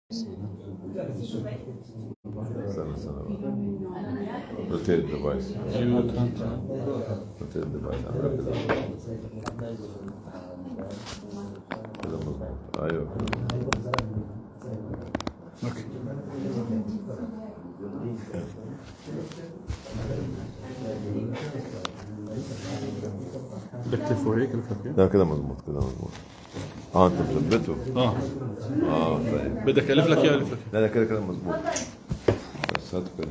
سنة سنة روتيت ديفايس روتيت ديفايس كده مظبوط ايوه كده اوكي بدك تلفه هيك لفه كيف؟ لا كده مظبوط كده مظبوط اه انت مثبته اه اه طيب بدك الف لك اياه الف لك لا لا كده كده مظبوط بس هاته كده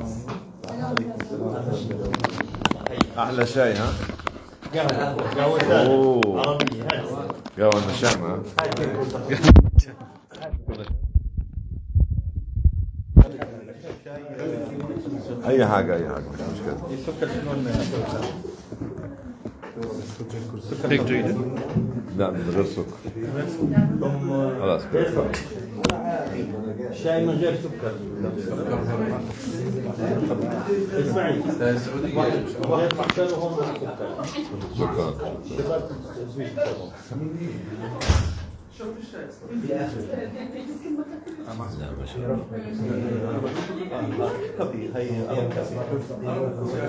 احلى شاي ها اوه قهوة النشام ها اي حاجة اي حاجة مش مشكلة هيك جيدة لا من غير سكر خلاص كده شاي من غير سكر اسمعي يطلع شاي وهون سكر شكرا لا ما شاء الله كبي هي أول كبي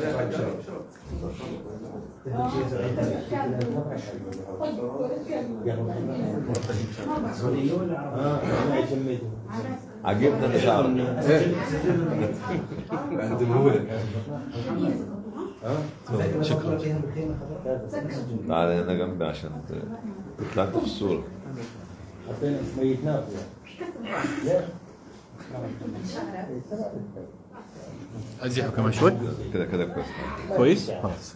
اه أنا جميته عجبني انا شعرك شكرا تعالى هنا جنبي عشان ت- طلعت في الصورة حطينا ميتناه لا ازيحه كمان شوي كده كده كويس كويس خلاص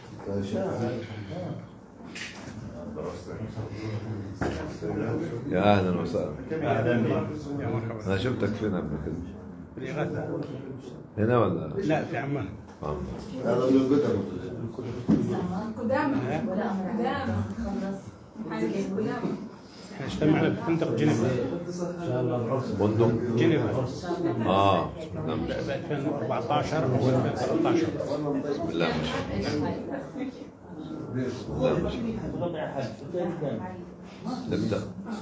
يا اهلا وسهلا انا شفتك فين قبل كده هنا ولا لا في عمان آه. قدام قدام قدام احنا اجتمعنا في فندق جنيفا بندق جنيفا اه لا مش ب 2014 و 2013 بسم الله ما شاء الله بسم الله ما شاء الله ربع حد كيف كان؟ نبدا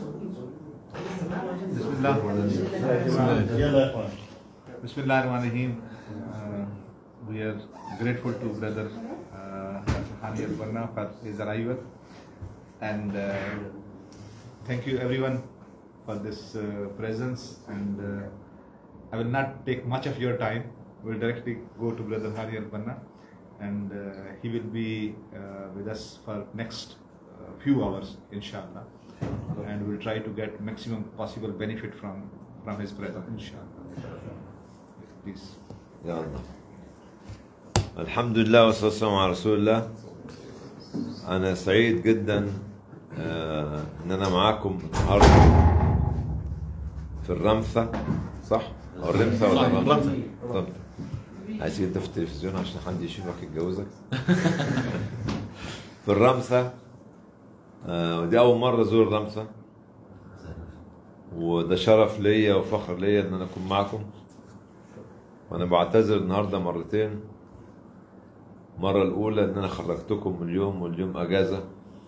بسم الله يلا يا اخوان Bismillah ar rahim uh, We are grateful to brother uh, Hani Al-Banna for his arrival and uh, thank you everyone for this uh, presence and uh, I will not take much of your time. We'll directly go to brother Hani Al-Banna and uh, he will be uh, with us for next uh, few hours inshallah and we'll try to get maximum possible benefit from from his presence inshallah. Please. يا الله الحمد لله والصلاة والسلام على رسول الله أنا سعيد جدا آه، إن أنا معاكم النهاردة في الرمثة صح؟ أو الرمثة ولا صح، الرمثة؟ الرمثة. الرمثة عايز أنت في التلفزيون عشان حد يشوفك يتجوزك في الرمثة آه، ودي أول مرة أزور الرمثة وده شرف ليا وفخر ليا إن أنا أكون معكم وانا بعتذر النهارده مرتين المره الاولى ان انا خرجتكم من اليوم واليوم اجازه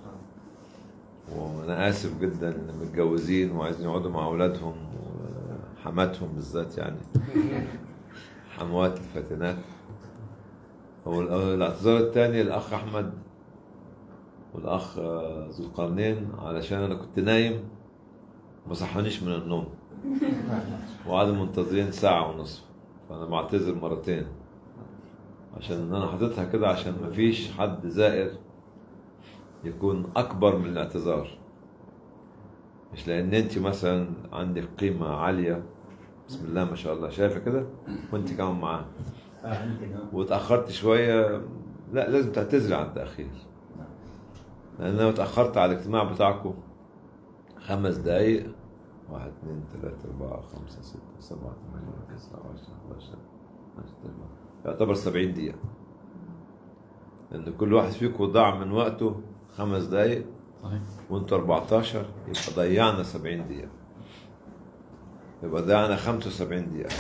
وانا اسف جدا ان متجوزين وعايزين يقعدوا مع اولادهم وحماتهم بالذات يعني حموات الفاتنات والاعتذار الثاني الاخ احمد والاخ آه، ذو القرنين علشان انا كنت نايم ما صحانيش من النوم وقعدوا منتظرين ساعه ونصف فانا بعتذر مرتين عشان انا حاططها كده عشان مفيش حد زائر يكون اكبر من الاعتذار مش لان انت مثلا عندك قيمه عاليه بسم الله ما شاء الله شايفه كده وانت كمان معاه اه يمكن اه وتاخرت شويه لا لازم تعتذري عن التاخير لان انا اتاخرت على الاجتماع بتاعكم خمس دقايق واحد اثنين ثلاثة أربعة خمسة ستة سبعة ثمانية تسعة عشرة 11 12 يعتبر 70 دقيقة لأن كل واحد فيكم ضاع من وقته خمس دقايق صحيح وانتوا 14 يبقى ضيعنا 70 دقيقة يبقى ضيعنا 75 دقيقة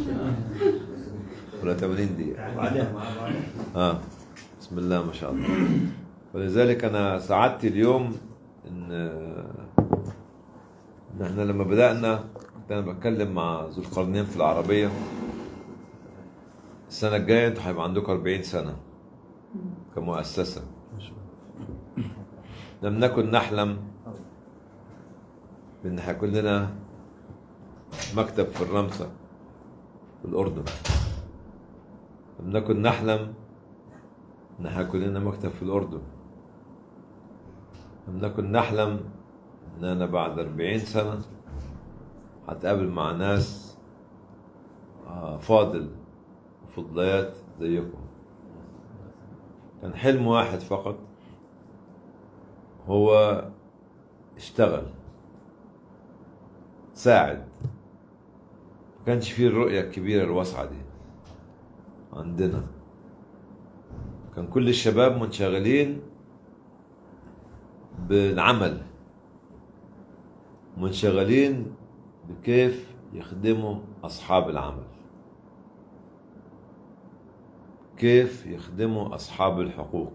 ولا 80 دقيقة وبعدين اه بسم الله ما شاء الله ولذلك انا سعادتي اليوم ان ان احنا لما بدانا كنت انا بتكلم مع ذو القرنين في العربيه السنه الجايه انتوا هيبقى عندكم 40 سنه كمؤسسه لم نكن نحلم بان هيكون لنا مكتب في الرمسة في الأردن لم نكن نحلم إن هيكون لنا مكتب في الأردن لم نكن نحلم إن أنا بعد أربعين سنة هتقابل مع ناس آه، فاضل وفضليات زيكم كان حلم واحد فقط هو اشتغل ساعد ما كانش فيه الرؤية الكبيرة الواسعة دي عندنا كان كل الشباب منشغلين بالعمل منشغلين بكيف يخدموا أصحاب العمل كيف يخدموا أصحاب الحقوق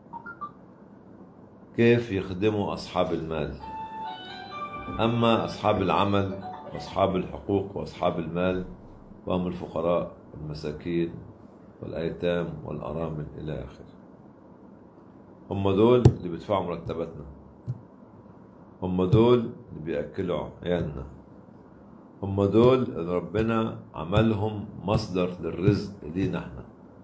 كيف يخدموا أصحاب المال أما أصحاب العمل وأصحاب الحقوق وأصحاب المال وهم الفقراء والمساكين والأيتام والأرامل إلى آخره هم دول اللي بيدفعوا مرتباتنا هم دول اللي بيأكلوا عيالنا هم دول اللي ربنا عملهم مصدر للرزق لينا احنا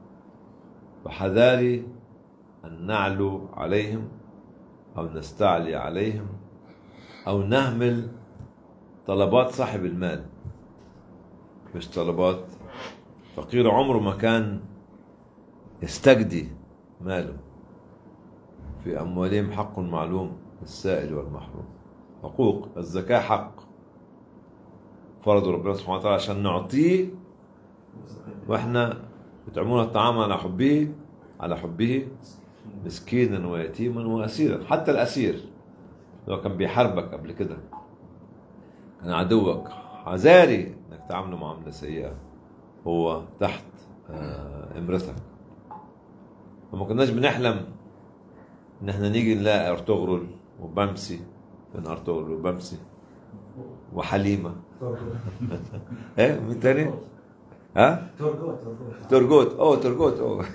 فحذاري أن نعلو عليهم أو نستعلي عليهم أو نهمل طلبات صاحب المال مش طلبات فقير عمره ما كان يستجدي ماله في أموالهم حق معلوم للسائل والمحروم حقوق الزكاة حق فرض ربنا سبحانه وتعالى عشان نعطيه واحنا يطعمون الطعام على حبه على حبه مسكينا ويتيما واسيرا حتى الاسير لو كان بيحاربك قبل كده كان عدوك عذاري انك تعامله معامله سيئه هو تحت آه، امرتك فما كناش بنحلم ان احنا نيجي نلاقي ارطغرل وبمسي فين ارطغرل وبمسي وحليمه ايه مين تاني؟ ها؟ ترقوت ترقوت ترجوت اوه ترجوت اوه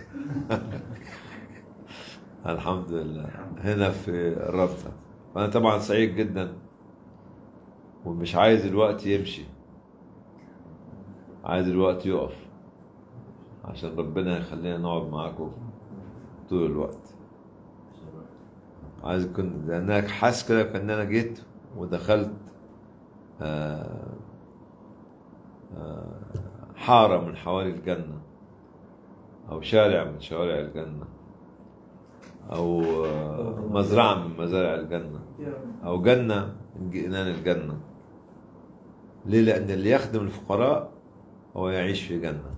الحمد لله هنا في الرابطة أنا طبعا سعيد جدا ومش عايز الوقت يمشي عايز الوقت يقف عشان ربنا يخلينا نقعد معاكم طول الوقت عايز كنت لأنك حاسس كده كأن أنا جيت ودخلت آه آه حارة من حواري الجنة أو شارع من شوارع الجنة أو آه، مزرعة من مزارع الجنة أو جنة من جنان الجنة ليه؟ لأن اللي يخدم الفقراء هو يعيش في جنة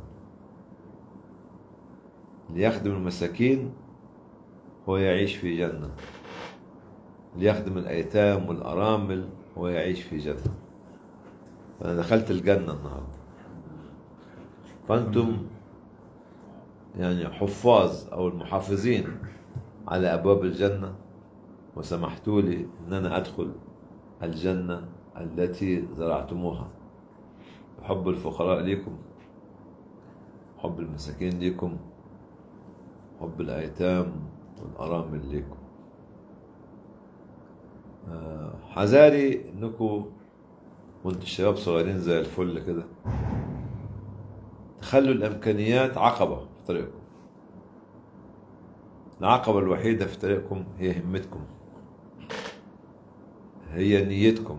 اللي يخدم المساكين هو يعيش في جنة اللي يخدم الأيتام والأرامل هو يعيش في جنة فأنا دخلت الجنة النهاردة فأنتم يعني حفاظ أو المحافظين على أبواب الجنة وسمحتوا لي أن أنا أدخل الجنة التي زرعتموها حب الفقراء ليكم حب المساكين ليكم حب الأيتام والأرامل ليكم آه، حذاري انكم وانتوا الشباب صغيرين زي الفل كده تخلوا الامكانيات عقبه في طريقكم العقبه الوحيده في طريقكم هي همتكم هي نيتكم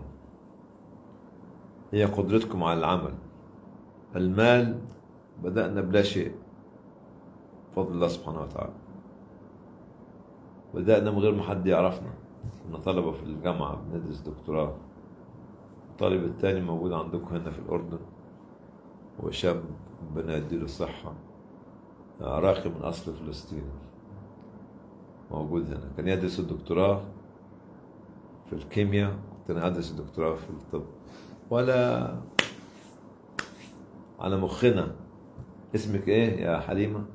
هي قدرتكم على العمل المال بدأنا بلا شيء بفضل الله سبحانه وتعالى بدأنا من غير ما حد يعرفنا كنا طلبة في الجامعة بندرس دكتوراه الطالب التاني موجود عندكم هنا في الأردن هو شاب ربنا يديله الصحة عراقي من أصل فلسطيني موجود هنا كان يدرس الدكتوراه في الكيمياء كنت أنا أدرس الدكتوراه في الطب ولا على مخنا اسمك ايه يا حليمة؟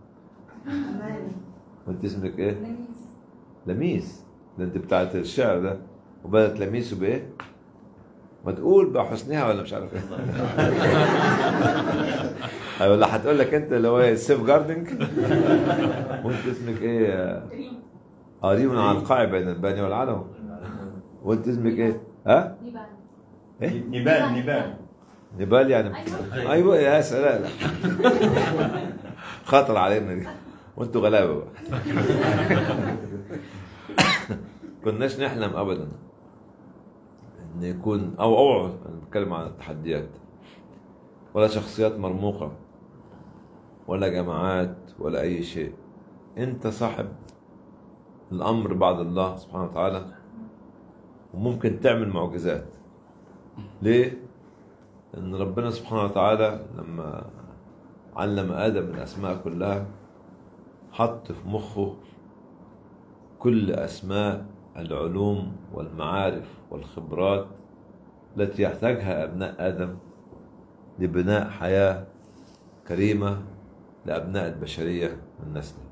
وانت اسمك ايه؟ لميس لميس ده انت بتاعت الشعر ده وبدت لميس بايه؟ ما تقول بحسنها ولا مش عارف ايه أيوة، ولا هتقول لك انت اللي هو سيف جاردنج وانت اسمك ايه ريم قريب على القاع بين الباني والعلم وانت اسمك ايه ها نيبان ايه نبال نبال نبال يعني أيوة. ايوه يا سلام خطر علينا دي وانتوا غلابه بقى كناش نحلم ابدا ان يكون او اوعوا انا بتكلم عن التحديات ولا شخصيات مرموقه ولا جماعات ولا اي شيء انت صاحب الامر بعد الله سبحانه وتعالى وممكن تعمل معجزات ليه؟ ان ربنا سبحانه وتعالى لما علم ادم الاسماء كلها حط في مخه كل اسماء العلوم والمعارف والخبرات التي يحتاجها ابناء ادم لبناء حياه كريمه لابناء البشريه من نسله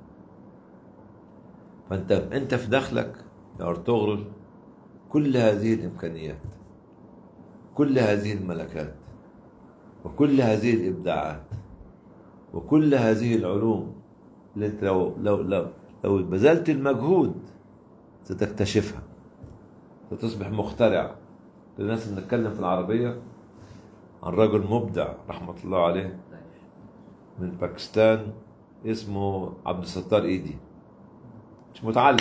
فانت انت في داخلك يا ارطغرل كل هذه الامكانيات كل هذه الملكات وكل هذه الابداعات وكل هذه العلوم اللي انت لو لو لو لو بذلت المجهود ستكتشفها ستصبح مخترع الناس اللي بنتكلم في العربية عن رجل مبدع رحمة الله عليه من باكستان اسمه عبد الستار ايدي مش متعلم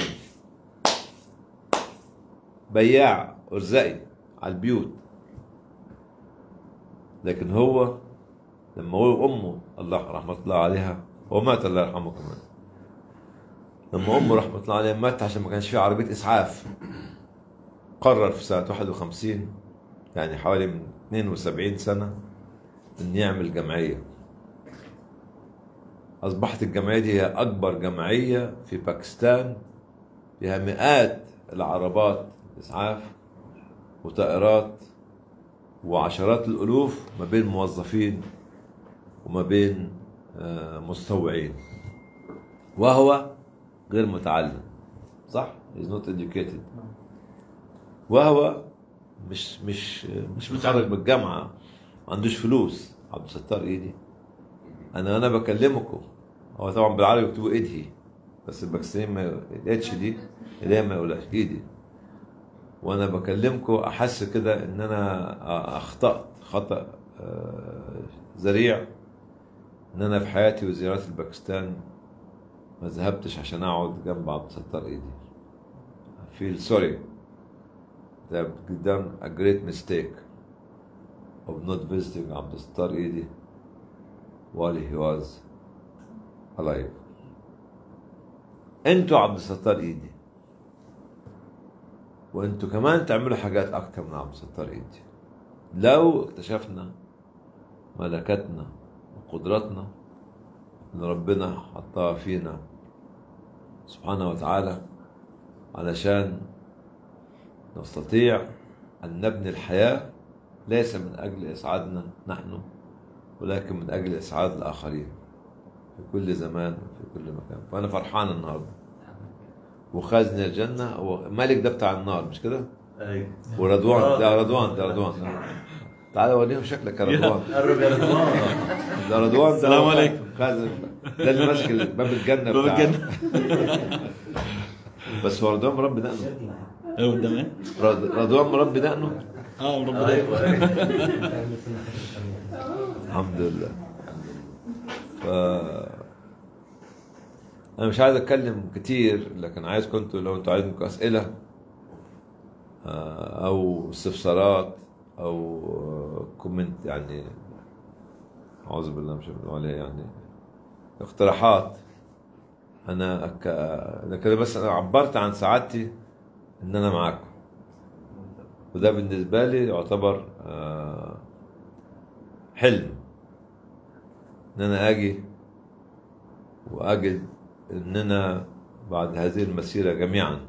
بياع ارزقي على البيوت لكن هو لما هو امه الله رحمه الله عليها هو مات الله يرحمه كمان لما امه رحمه الله عليها مات عشان ما كانش في عربيه اسعاف قرر في سنه 51 يعني حوالي من 72 سنه ان يعمل جمعيه اصبحت الجمعيه دي هي اكبر جمعيه في باكستان فيها مئات العربات اسعاف وطائرات وعشرات الالوف ما بين موظفين وما بين آه، مستوعين وهو غير متعلم صح؟ he's not educated وهو مش مش مش متخرج من الجامعه ما عندوش فلوس عبد الستار ايدي انا انا بكلمكم هو طبعا بالعربي بيكتبوا ايدهي بس الباكستانيين ما الاتش دي اللي هي ما يقولهاش ايدي وانا بكلمكم احس كده ان انا اخطات خطا آه، ذريع ان انا في حياتي وزيارات الباكستان ما ذهبتش عشان اقعد جنب عبد الستار ايدي I feel sorry that I've done a great mistake of not visiting عبد الستار ايدي while he was alive انتوا عبد الستار ايدي وانتوا كمان تعملوا حاجات اكتر من عبد الستار ايدي لو اكتشفنا ملكاتنا وقدراتنا اللي ربنا حطها فينا سبحانه وتعالى علشان نستطيع أن نبني الحياة ليس من أجل إسعادنا نحن ولكن من أجل إسعاد الآخرين في كل زمان وفي كل مكان فأنا فرحان النهاردة وخازن الجنة هو مالك ده بتاع النار مش كده؟ ايوه ورضوان ده رضوان ده رضوان تعال وريهم شكلك يا رضوان قرب يا رضوان ده رضوان ده السلام هو عليكم. خازن ده اللي ماسك باب الجنة باب بتاع الجنة. بس هو رضوان مربي دقنه ايوه قدام ايه؟ رض- رضوان مربي دقنه اه ربنا الحمد لله ف انا مش عايز اتكلم كتير لكن عايز كنت لو انتوا عايزين اسئله آه، او استفسارات او آه، كومنت يعني اعوذ بالله مش بنقول عليه يعني اقتراحات انا ك... انا كده بس انا عبرت عن سعادتي ان انا معاكم وده بالنسبه لي يعتبر آه، حلم ان انا اجي واجد اننا بعد هذه المسيره جميعا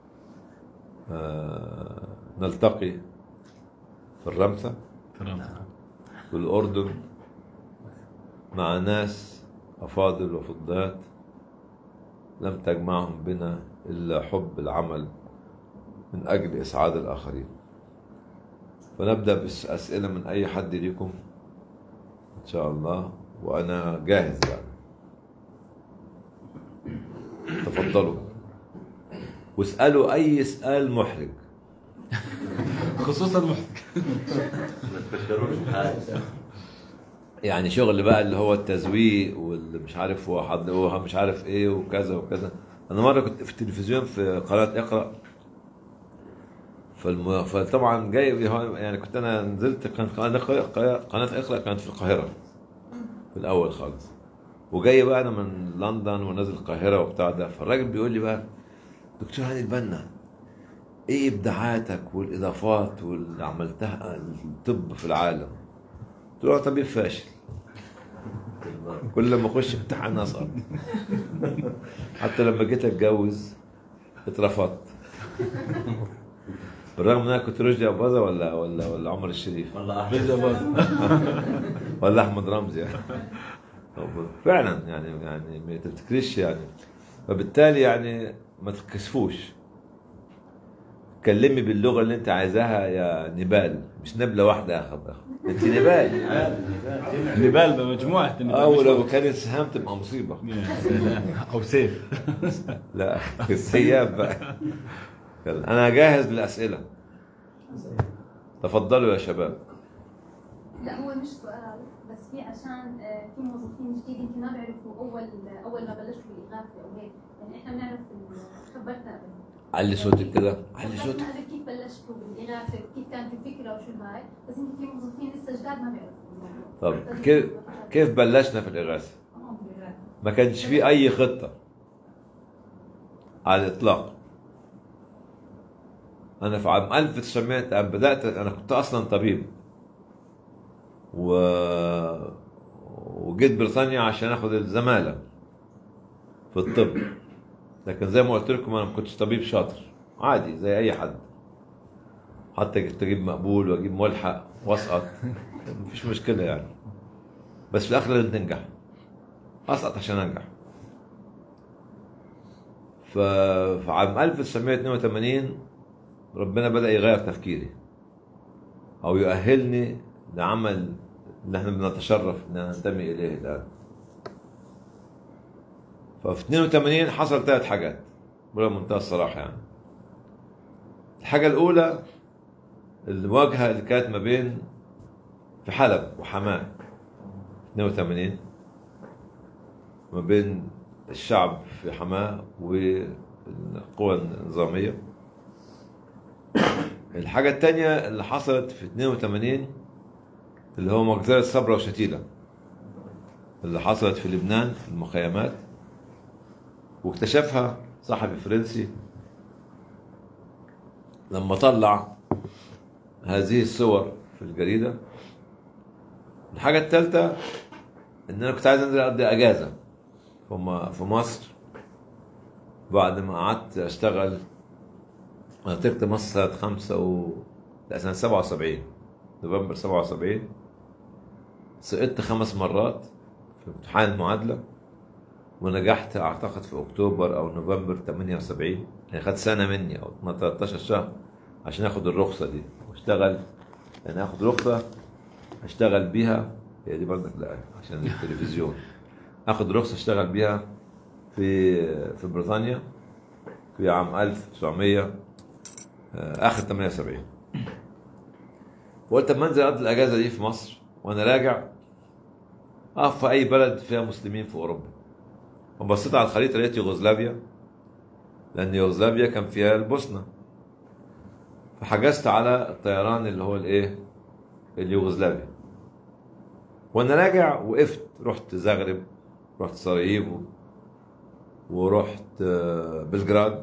آه، نلتقي في الرمثة في الأردن مع ناس أفاضل وفضات لم تجمعهم بنا إلا حب العمل من أجل إسعاد الآخرين فنبدأ بأسئلة من أي حد ليكم إن شاء الله وأنا جاهز يعني تفضلوا واسألوا أي سؤال محرج خصوصا محتك يعني شغل بقى اللي هو التزويق واللي مش عارف هو حد هو مش عارف ايه وكذا وكذا انا مره كنت في التلفزيون في قناه اقرا فالم... فطبعا جاي يعني كنت انا نزلت كانت قناه اقرا قناه اقرا كانت في القاهره في الاول خالص وجاي بقى انا من لندن ونازل القاهره وبتاع ده فالراجل بيقول لي بقى دكتور هاني البنا ايه ابداعاتك والاضافات واللي عملتها الطب في العالم قلت له انا طبيب فاشل كل ما اخش امتحان اسقط حتى لما جيت اتجوز اترفضت بالرغم ان انا كنت رشدي اباظه ولا ولا ولا عمر الشريف والله احسن ولا احمد رمزي يعني فعلا يعني يعني ما تفتكريش يعني فبالتالي يعني ما تتكسفوش كلمي باللغه اللي انت عايزاها يا نبال مش نبله واحده يا اخ انت نبال نبال بمجموعة او لو كانت سهام تبقى مصيبه او سيف لا السياب بقى يلا، انا جاهز للاسئله تفضلوا يا شباب لا هو مش سؤال بس في عشان آه، في موظفين جديد يمكن ما بيعرفوا اول اول ما بلشوا الاغاثه او هيك يعني احنا بنعرف ال- خبرتنا قبل علي صوتك كده علي صوتك خبرتنا قبل كيف بلشتوا بالاغاثه كيف كانت الفكره وشو هاي بس يمكن في موظفين لسه جداد ما بيعرفوا الموضوع. طب كيف كيف بلشنا في الاغاثه آه، بالإغاثة. ما كانش في اي خطه على الاطلاق انا في عام 1900 أنا بدات انا كنت اصلا طبيب و وجيت بريطانيا عشان اخذ الزماله في الطب لكن زي ما قلت لكم انا ما كنتش طبيب شاطر عادي زي اي حد حتى كنت اجيب مقبول واجيب ملحق واسقط مفيش مشكله يعني بس في الاخر لازم تنجح اسقط عشان انجح ف... في عام 1982 ربنا بدا يغير تفكيري او يؤهلني لعمل اللي احنا بنتشرف ان ننتمي اليه الان ففي 82 حصل ثلاث حاجات بمنتهى الصراحه يعني الحاجه الاولى المواجهه اللي كانت ما بين في حلب وحماه 82 ما بين الشعب في حماه والقوى النظامية الحاجة التانية اللي حصلت في 82 اللي هو مجزرة صبرا وشتيلة اللي حصلت في لبنان في المخيمات واكتشفها صحفي فرنسي لما طلع هذه الصور في الجريدة الحاجة الثالثة إن أنا كنت عايز أنزل أقضي أجازة في م- في مصر بعد ما قعدت أشتغل أنا طلعت مصر سنة خمسة و لا سنة سبعة وسبعين نوفمبر سبعة وسبعين سقطت خمس مرات في امتحان المعادلة ونجحت أعتقد في أكتوبر أو نوفمبر 78 يعني خدت سنة مني أو 13 شهر عشان آخد الرخصة دي واشتغل يعني آخد رخصة اشتغل بيها هي دي برضك لا عشان التلفزيون اخد رخصه اشتغل بيها في في بريطانيا في عام 1900 آه، اخر 78 وقلت اما انزل اقضي الاجازه دي في مصر وانا راجع اقف في اي بلد فيها مسلمين في اوروبا وبصيت على الخريطه لقيت يوغوسلافيا لان يوغوسلافيا كان فيها البوسنه فحجزت على الطيران اللي هو الايه اليوغوسلافي وانا راجع وقفت رحت زغرب رحت سراييفو ورحت آه، بلجراد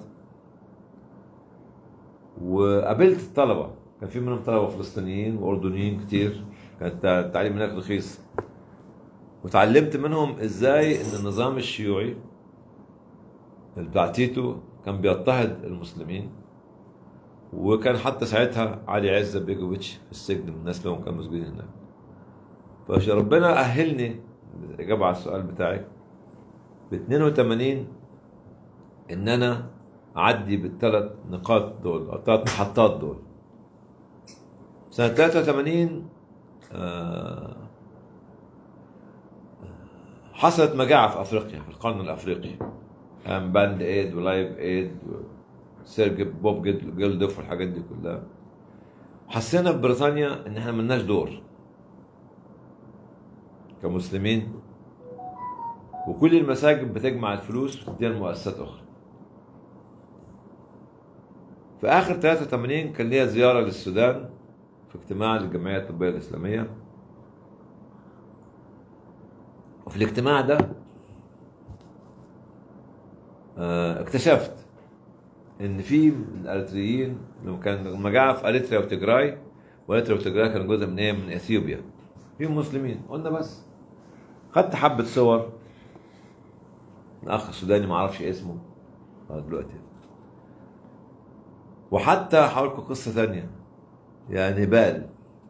وقابلت الطلبه كان في منهم طلبه فلسطينيين واردنيين كتير كان التعليم هناك رخيص وتعلمت منهم ازاي ان النظام الشيوعي اللي بتاع تيتو كان بيضطهد المسلمين وكان حتى ساعتها علي عزة بيجوفيتش في السجن من الناس اللي هم كانوا مسجونين هناك فربنا أهلني الإجابة على السؤال بتاعك ب 82 إن أنا أعدي بالثلاث نقاط دول أو الثلاث محطات دول سنة 83 آه، حصلت مجاعة في أفريقيا في القرن الأفريقي كان باند ايد ولايف ايد وسيرج بوب جيل- جيلدوف والحاجات دي كلها حسينا في بريطانيا ان احنا ملناش دور كمسلمين وكل المساجد بتجمع الفلوس وتديها لمؤسسات اخرى في اخر 83 كان ليا زياره للسودان في اجتماع للجمعيه الطبيه الاسلاميه وفي الاجتماع ده آه، اكتشفت ان في من الاريتريين لما كان المجاعه في اريتريا وتجراي واريتريا وتجراي كانوا جزء من ايه من اثيوبيا فيهم مسلمين قلنا بس خدت حبه صور من اخ سوداني ما اعرفش اسمه لغاية دلوقتي وحتى هقول لكم قصه ثانيه يعني بال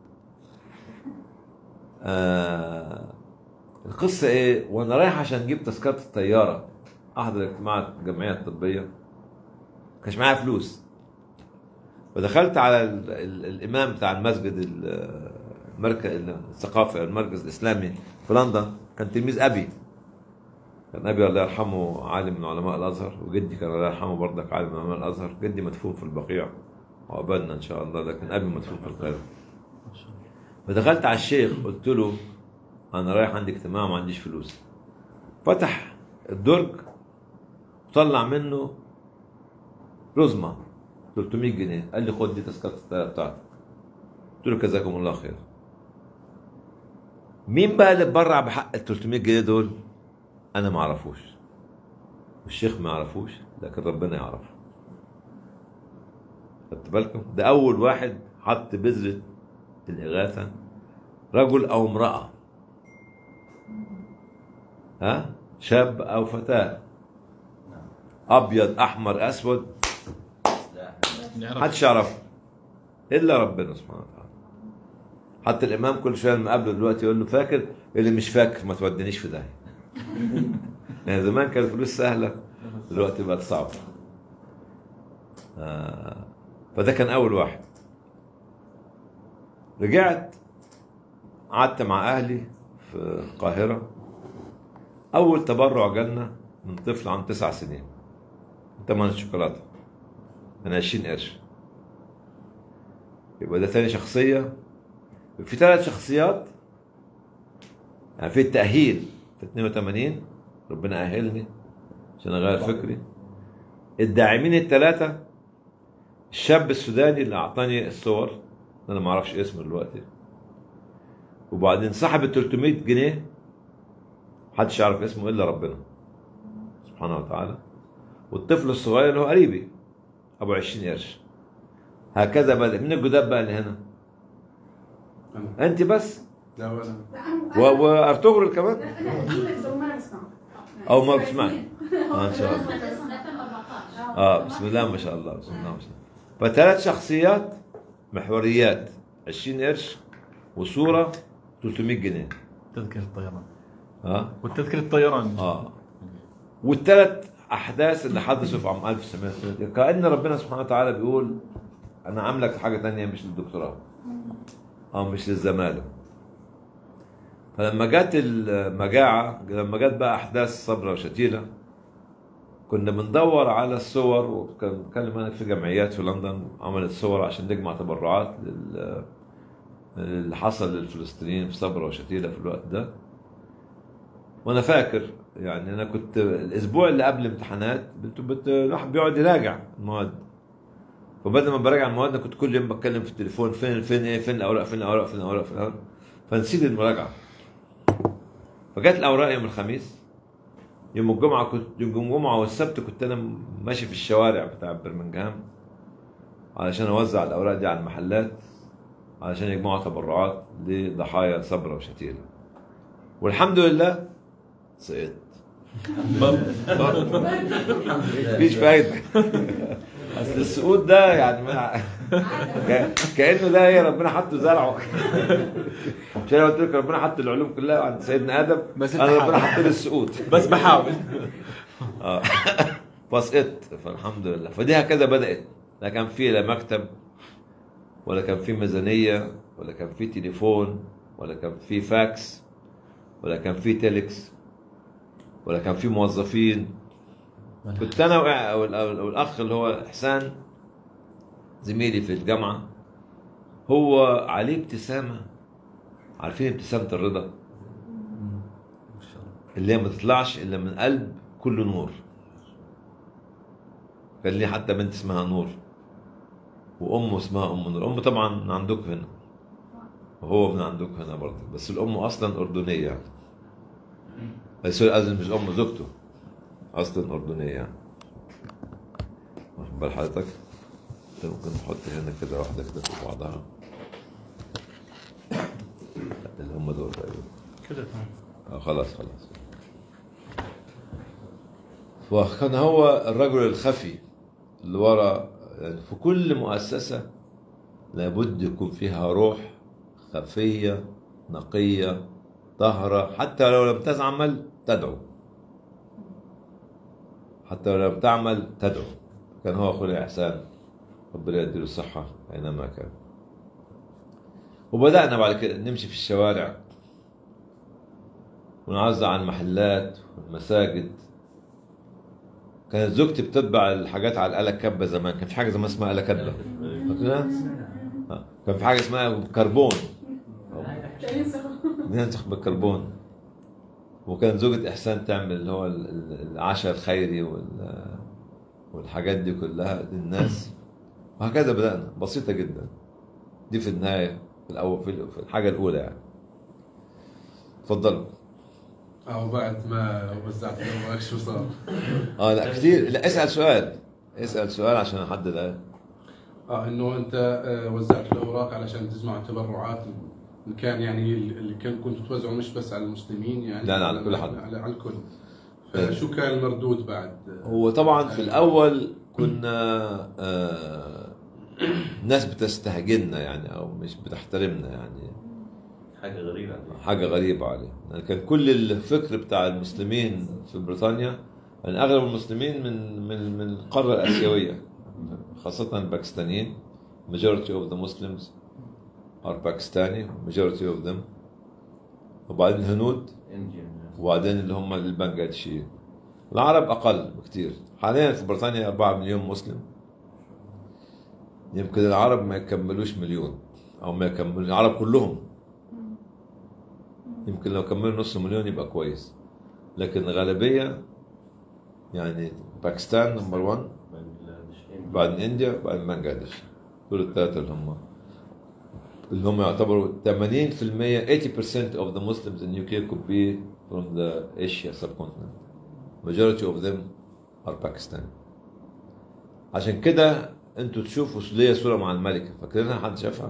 آه القصه ايه وانا رايح عشان اجيب تذكره الطياره احضر اجتماع الجمعيه الطبيه كانش معايا فلوس فدخلت على ال ال الامام بتاع المسجد ال- المركز الثقافي المركز الاسلامي في لندن كان تلميذ ابي كان ابي الله يرحمه عالم من علماء الازهر وجدي كان الله يرحمه برضك عالم من علماء الازهر جدي مدفون في البقيع وقبلنا ان شاء الله لكن ابي مدفون في القاهره فدخلت على الشيخ قلت له انا رايح عندي اجتماع ما عنديش فلوس فتح الدرج وطلع منه رزمه 300 جنيه قال لي خد دي تذكره الطياره بتاعتك قلت له جزاكم الله خير مين بقى اللي اتبرع بحق ال 300 جنيه دول انا ما اعرفوش والشيخ ما يعرفوش لكن ربنا يعرفه خدت بالكم ده اول واحد حط بذره الاغاثه رجل او امراه ها شاب او فتاه ابيض احمر اسود محدش يعرفه الا ربنا سبحانه وتعالى حتى الامام كل شويه لما قابله دلوقتي يقول له فاكر اللي مش فاكر ما تودينيش في داهيه يعني زمان كانت الفلوس سهله دلوقتي بقت صعبه آه فده كان اول واحد رجعت قعدت مع اهلي في القاهره اول تبرع جالنا من طفل عن تسع سنين ثمن الشوكولاته من 20 قرش يبقى ده تاني شخصيه في ثلاث شخصيات يعني في التأهيل في 82 ربنا أهلني عشان أغير فكري الداعمين الثلاثة الشاب السوداني اللي أعطاني الصور أنا ما أعرفش اسمه دلوقتي وبعدين صاحب ال 300 جنيه محدش يعرف اسمه إلا ربنا سبحانه وتعالى والطفل الصغير اللي هو قريبي أبو 20 قرش هكذا بدأ من الجداد بقى اللي هنا أنت بس لا ولا و- وارطغرل كمان ما نسمع او ما بتسمعي آه ان شاء الله 2014 اه بسم الله ما شاء الله بسم الله ما شاء الله فثلاث شخصيات محوريات 20 قرش وصوره 300 جنيه تذكرة الطيران اه والتذكرة الطيران اه والثلاث احداث اللي حدثوا في عام 1930 كان ربنا سبحانه وتعالى بيقول انا عاملك حاجه تانية مش للدكتوراه او مش للزماله فلما جت المجاعه لما جت بقى احداث صبرا وشتيله كنا بندور على الصور وكان بتكلم انا في جمعيات في لندن عملت صور عشان نجمع تبرعات لل اللي حصل للفلسطينيين في صبرا وشتيله في الوقت ده وانا فاكر يعني انا كنت الاسبوع اللي قبل الامتحانات بت... بت... الواحد بيقعد يراجع المواد فبدل ما براجع المواد أنا كنت كل يوم بتكلم في التليفون فين فين ايه فين الاوراق فين الاوراق فين الاوراق فين الاوراق فنسيت المراجعه فجت الاوراق يوم الخميس يوم الجمعه كنت يوم الجمعه والسبت كنت انا ماشي في الشوارع بتاع برمنجهام علشان اوزع الاوراق دي على المحلات علشان يجمعوا تبرعات لضحايا صبرا وشتيله والحمد لله سقطت مفيش فايده اصل السقوط ده يعني ما ك- كانه ده ايه ربنا حطه زرعه مش انا قلت لك ربنا حط العلوم كلها عند سيدنا ادم بس انا انت ربنا حاول. حط لي السقوط بس بحاول اه فسقطت فالحمد لله فدي هكذا بدات لا كان في لا مكتب ولا كان في ميزانيه ولا كان في تليفون ولا كان في فاكس ولا كان في تيلكس ولا كان في موظفين كنت انا وع- وال- والاخ اللي هو احسان زميلي في الجامعه هو عليه ابتسامه عارفين ابتسامه الرضا ما شاء الله اللي هي ما تطلعش الا من قلب كله نور كان لي حتى بنت اسمها نور وامه اسمها ام نور امه طبعا من عندكم هنا وهو من عندكم هنا برضه بس الام اصلا اردنيه يعني بس هو قصدي مش الام زوجته اصلا اردنيه يعني واخد بال حضرتك انت ممكن نحط هنا كده واحده كده في بعضها اللي هم دول تقريبا كذا تمام آه خلاص خلاص وكان هو الرجل الخفي اللي ورا يعني في كل مؤسسة لابد يكون فيها روح خفية نقية طاهرة حتى لو لم تعمل تدعو حتى لو لم تعمل تدعو كان هو أخوي إحسان ربنا يديله الصحة أينما كان وبدأنا بعد كده نمشي في الشوارع ونعزع عن المحلات والمساجد كانت زوجتي بتطبع الحاجات على الآلة الكبة زمان كان في حاجة زمان اسمها آلة كبة فاكرها؟ آه. كان في حاجة اسمها كربون بننسخ بالكربون وكان زوجة إحسان تعمل اللي هو ال- ال- العشاء الخيري وال والحاجات دي كلها للناس وهكذا بدأنا بسيطة جدا دي في النهاية في الأول في في الحاجة الأولى يعني اتفضلوا أو بعد ما وزعت الأوراق شو صار؟ اه لا كثير لا اسال سؤال اسال سؤال عشان احدد آه. اه انه انت آه، وزعت الاوراق علشان تجمع تبرعات إن كان يعني اللي كان كنتوا توزعوا مش بس على المسلمين يعني لا، لا، على كل حد. على, على الكل فشو كان المردود بعد؟ هو طبعا في الاول كنا آه ناس بتستهجننا يعني او مش بتحترمنا يعني حاجه غريبه حاجه غريبه عليه يعني كان كل الفكر بتاع المسلمين في بريطانيا يعني اغلب المسلمين من من من القاره الاسيويه خاصه الباكستانيين majority of the Muslims are Pakistani majority of them وبعدين الهنود وبعدين اللي هم البنغلاديشيين العرب اقل بكثير حاليا في بريطانيا 4 مليون مسلم يمكن العرب ما يكملوش مليون او ما يكملوا العرب كلهم يمكن لو كملوا نص مليون يبقى كويس لكن الغالبيه يعني باكستان نمبر 1 بعدين انديا بعدين بنغلاديش دول الثلاثه اللي هم اللي هم يعتبروا 80% 80% of the Muslims in UK could be from the Asia subcontinent. Majority of them are Pakistani. عشان كده انتوا تشوفوا ليا صورة مع الملكة فاكرينها حد شافها؟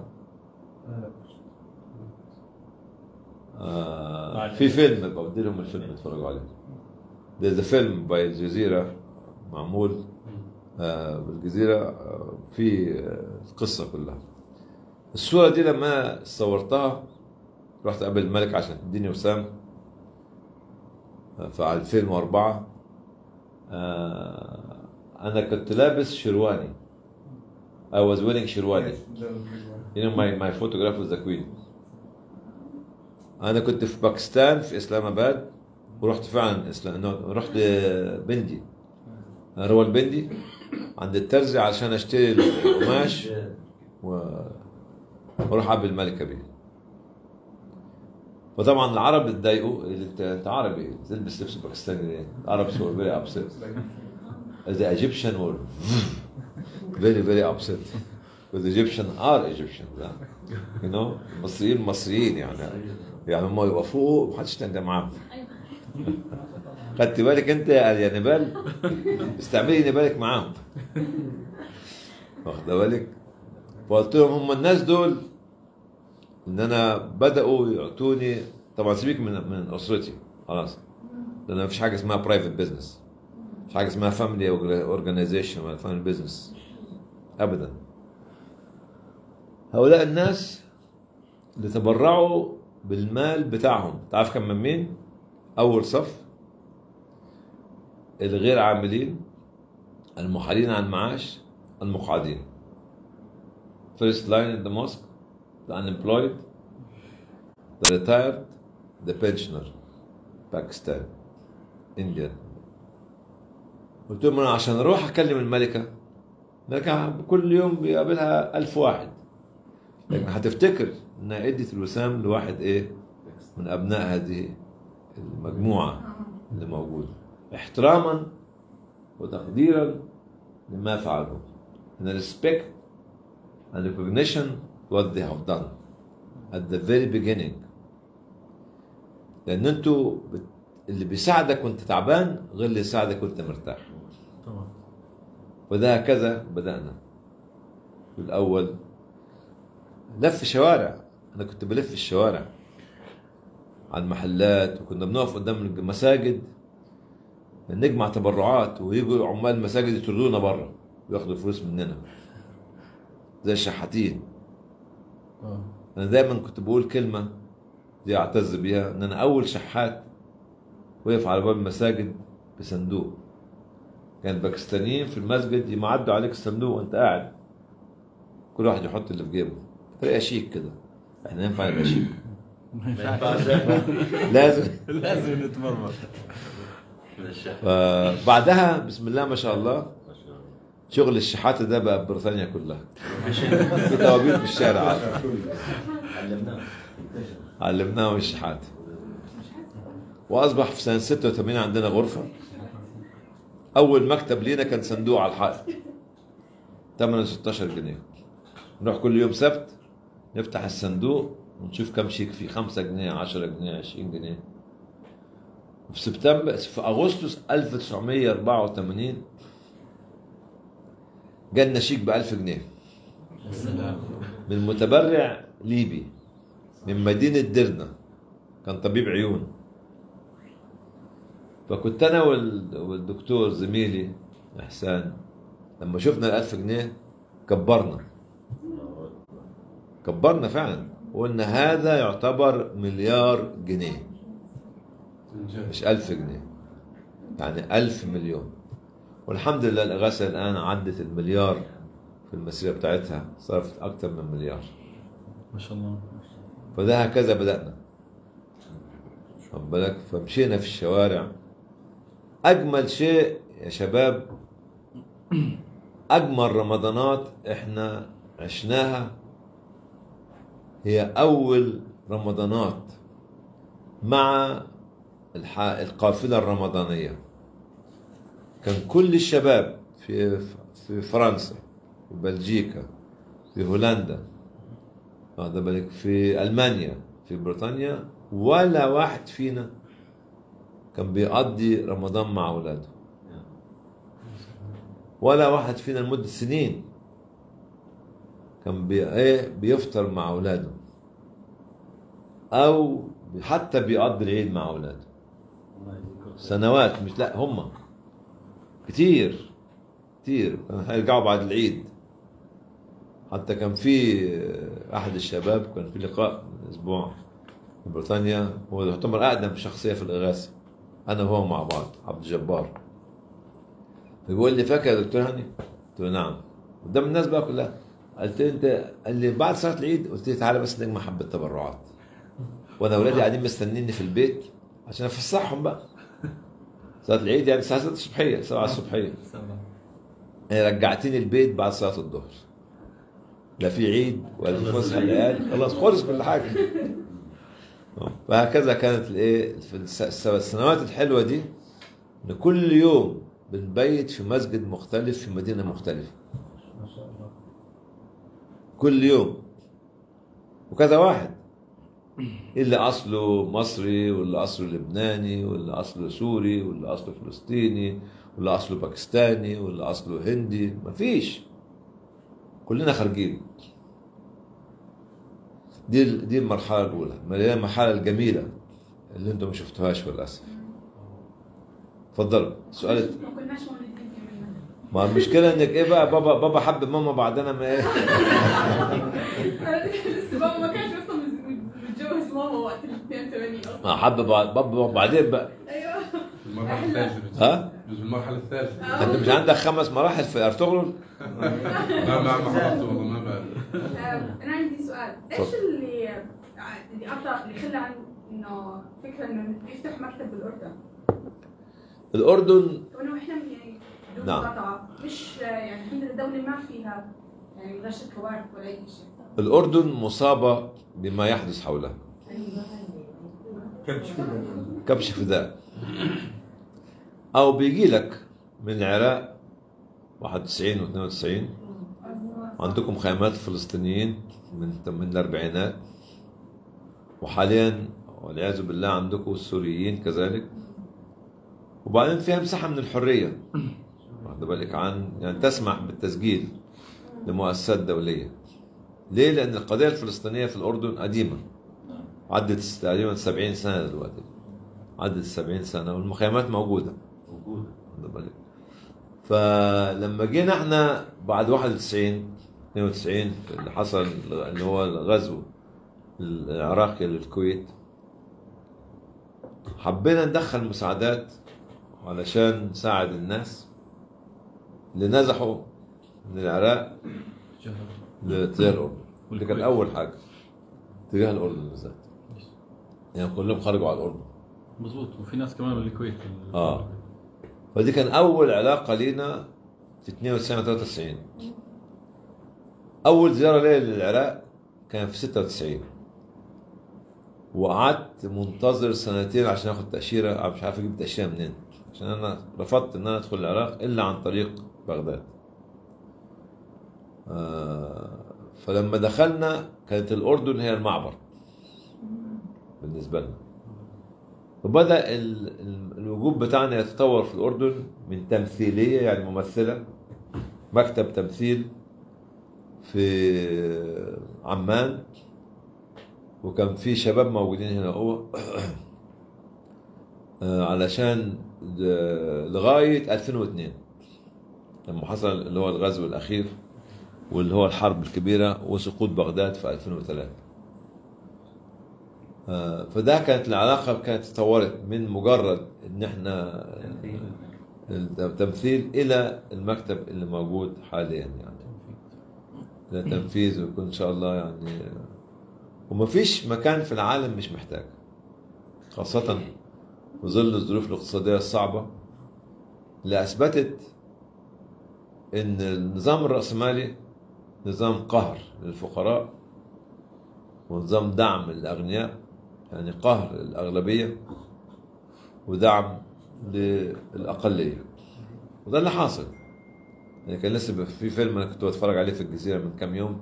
آه في فيلم ببقى بدي لهم الفيلم يتفرجوا عليه. There's a film by الجزيرة معمول آه بالجزيرة آه في آه القصة كلها. الصورة دي لما صورتها رحت قبل الملك عشان تديني وسام في 2004 آه أنا كنت لابس شرواني I was wearing شرواني you know my, my photograph with the queen أنا كنت في باكستان في إسلام آباد ورحت فعلا إسلام no, رحت بندي روان بندي عند الترزي عشان اشتري القماش و واروح اقابل الملكه بيه فطبعا العرب اتضايقوا انت انت عربي تلبس لبس باكستاني ليه؟ العرب so very upset the Egyptian were very very upset because the Egyptian are Egyptian you know المصريين مصريين يعني يعني هم يبقوا فوق ومحدش يتندى معاهم خدت بالك انت يا نبال استعملي نبالك معاهم واخد بالك فقلت لهم هم الناس دول ان انا بداوا يعطوني طبعا سيبك من من اسرتي خلاص لان مفيش حاجه اسمها برايفت بزنس مفيش حاجه اسمها فاميلي اورجانيزيشن ولا فاميلي بزنس ابدا هؤلاء الناس اللي تبرعوا بالمال بتاعهم تعرف كم من مين؟ اول صف الغير عاملين المحالين عن معاش المقعدين first line in the mosque, the unemployed, the retired, the pensioner, Pakistan, Indian. قلت لهم انا عشان اروح اكلم الملكه الملكه كل يوم بيقابلها ألف واحد لكن هتفتكر انها ادت الوسام لواحد ايه من ابناء هذه المجموعه اللي موجوده احتراما وتقديرا لما فعلوا and respect and recognition what they have done at the very beginning لان انتوا بت- اللي بيساعدك وانت تعبان غير اللي يساعدك وانت مرتاح طبعا وده هكذا بدأنا في الأول لف شوارع أنا كنت بلف الشوارع على المحلات وكنا بنقف قدام المساجد نجمع تبرعات ويجوا عمال المساجد يطردونا بره وياخدوا فلوس مننا زي الشحاتين اه انا دايما كنت بقول كلمه دي اعتز بيها ان انا اول شحات وقف على باب المساجد بصندوق كان باكستانيين في المسجد يمعدوا عليك الصندوق وانت قاعد كل واحد يحط اللي في جيبه طريقه شيك كده احنا ينفع نبقى شيك ما ينفعش لازم لازم نتمرمر فبعدها بسم الله ما شاء الله شغل الشحاته ده بقى في بريطانيا كلها في توابير في الشارع علمناه علمناهم الشحاته واصبح في سنه 86 عندنا غرفه اول مكتب لينا كان صندوق على الحائط ثمنه 16 جنيه نروح كل يوم سبت نفتح الصندوق ونشوف كم شيك فيه 5 جنيه 10 جنيه 20 جنيه في سبتمبر في اغسطس 1984 جالنا شيك ب 1000 جنيه من متبرع ليبي من مدينة درنا كان طبيب عيون فكنت أنا وال- والدكتور زميلي إحسان لما شفنا الألف جنيه كبرنا كبرنا فعلا وقلنا هذا يعتبر مليار جنيه مش ألف جنيه يعني ألف مليون والحمد لله الإغاثة الآن عدت المليار في المسيرة بتاعتها صرفت أكثر من مليار ما شاء الله فده هكذا بدأنا خد بالك فمشينا في الشوارع أجمل شيء يا شباب أجمل رمضانات إحنا عشناها هي أول رمضانات مع الح- القافلة الرمضانية كان كل الشباب في في فرنسا في بلجيكا في هولندا واخد بالك في المانيا في بريطانيا ولا واحد فينا كان بيقضي رمضان مع اولاده ولا واحد فينا لمده سنين كان بي ايه بيفطر مع اولاده او حتى بيقضي العيد مع اولاده سنوات مش لا هم كتير كتير هيرجعوا بعد العيد حتى كان في احد الشباب كان في لقاء من اسبوع في بريطانيا هو يعتبر اقدم شخصيه في الاغاثه انا وهو مع بعض عبد الجبار بيقول لي فاكر يا دكتور هاني؟ قلت له نعم قدام الناس بقى كلها قلت له انت قال لي بعد صلاه العيد قلت له تعالى بس نجمع حبه تبرعات وانا اولادي قاعدين مستنيني في البيت عشان افسحهم بقى صلاه العيد يعني الساعه 6 الصبحيه 7 الصبحيه يعني رجعتني البيت بعد صلاه الظهر لا في عيد ولا في فسحه العيال خلاص خلص كل حاجه وهكذا كانت الايه في الس- الس- السنوات الحلوه دي ان كل يوم بنبيت في مسجد مختلف في مدينه مختلفه ما شاء الله كل يوم وكذا واحد اللي اصله مصري واللي اصله لبناني واللي اصله سوري واللي اصله فلسطيني واللي اصله باكستاني واللي اصله هندي مفيش كلنا خارجين دي دي المرحله الاولى ما هي المرحله الجميله اللي انتم ما شفتوهاش للاسف اتفضلوا سؤال ما كناش مولودين في منها ما المشكله انك ايه بقى بابا بابا حب ماما بعدنا ما ايه لسه بابا ما كانش اصلا متجوز ماما وقت ال 82 اصلا ما حب بعد بابا بعدين بقى ايوه المرحلة الثالثة ها جزء المرحلة الثالثة انت مش عندك خمس مراحل في ارطغرل ما ما ما حضرت والله ما بعرف آه، انا عندي سؤال ايش اللي اللي اعطى اللي خلى عن انه فكره انه يفتح مكتب بالاردن الاردن وانه احنا يعني بدون نعم. مقاطعه مش آه، يعني عندنا دوله ما فيها يعني غش كوارث ولا اي شيء الاردن مصابه بما يحدث حولها كبش فداء او بيجي لك من العراق 91 و 92 عندكم خيمات الفلسطينيين من من الاربعينات وحاليا والعياذ بالله عندكم السوريين كذلك وبعدين فيها مساحه من الحريه واخد بالك عن يعني تسمح بالتسجيل لمؤسسات دوليه ليه؟ لان القضيه الفلسطينيه في الاردن قديمه عدت تقريبا 70 سنه دلوقتي عدت 70 سنه والمخيمات موجوده موجود واخد بالك فلما جينا احنا بعد 91 92 اللي حصل اللي هو الغزو العراقي للكويت حبينا ندخل مساعدات علشان نساعد الناس اللي نزحوا من العراق لاتجاه الاردن دي كانت اول حاجه اتجاه الاردن بالذات يعني كلهم خرجوا على الاردن مظبوط وفي ناس كمان من الكويت اه فدي كان اول علاقه لينا في 92 93 اول زياره ليا للعراق كان في 96 وقعدت منتظر سنتين عشان اخد تاشيره مش عارف اجيب تاشيره منين عشان انا رفضت ان انا ادخل العراق الا عن طريق بغداد آه فلما دخلنا كانت الاردن هي المعبر بالنسبه لنا وبدا ال- ال- الوجود بتاعنا يتطور في الاردن من تمثيليه يعني ممثله مكتب تمثيل في عمان وكان في شباب موجودين هنا هو آه، علشان ل- لغايه 2002 لما حصل اللي هو الغزو الاخير واللي هو الحرب الكبيره وسقوط بغداد في 2003 آه، فده كانت العلاقه كانت تطورت من مجرد ان احنا التمثيل الى المكتب اللي موجود حاليا يعني للتنفيذ ويكون ان شاء الله يعني ومفيش مكان في العالم مش محتاج خاصة في ظل الظروف الاقتصادية الصعبة اللي أثبتت إن النظام الرأسمالي نظام قهر للفقراء ونظام دعم للأغنياء يعني قهر الأغلبية ودعم للأقلية وده اللي حاصل يعني كان لسه في فيلم أنا كنت بتفرج عليه في الجزيرة من كام يوم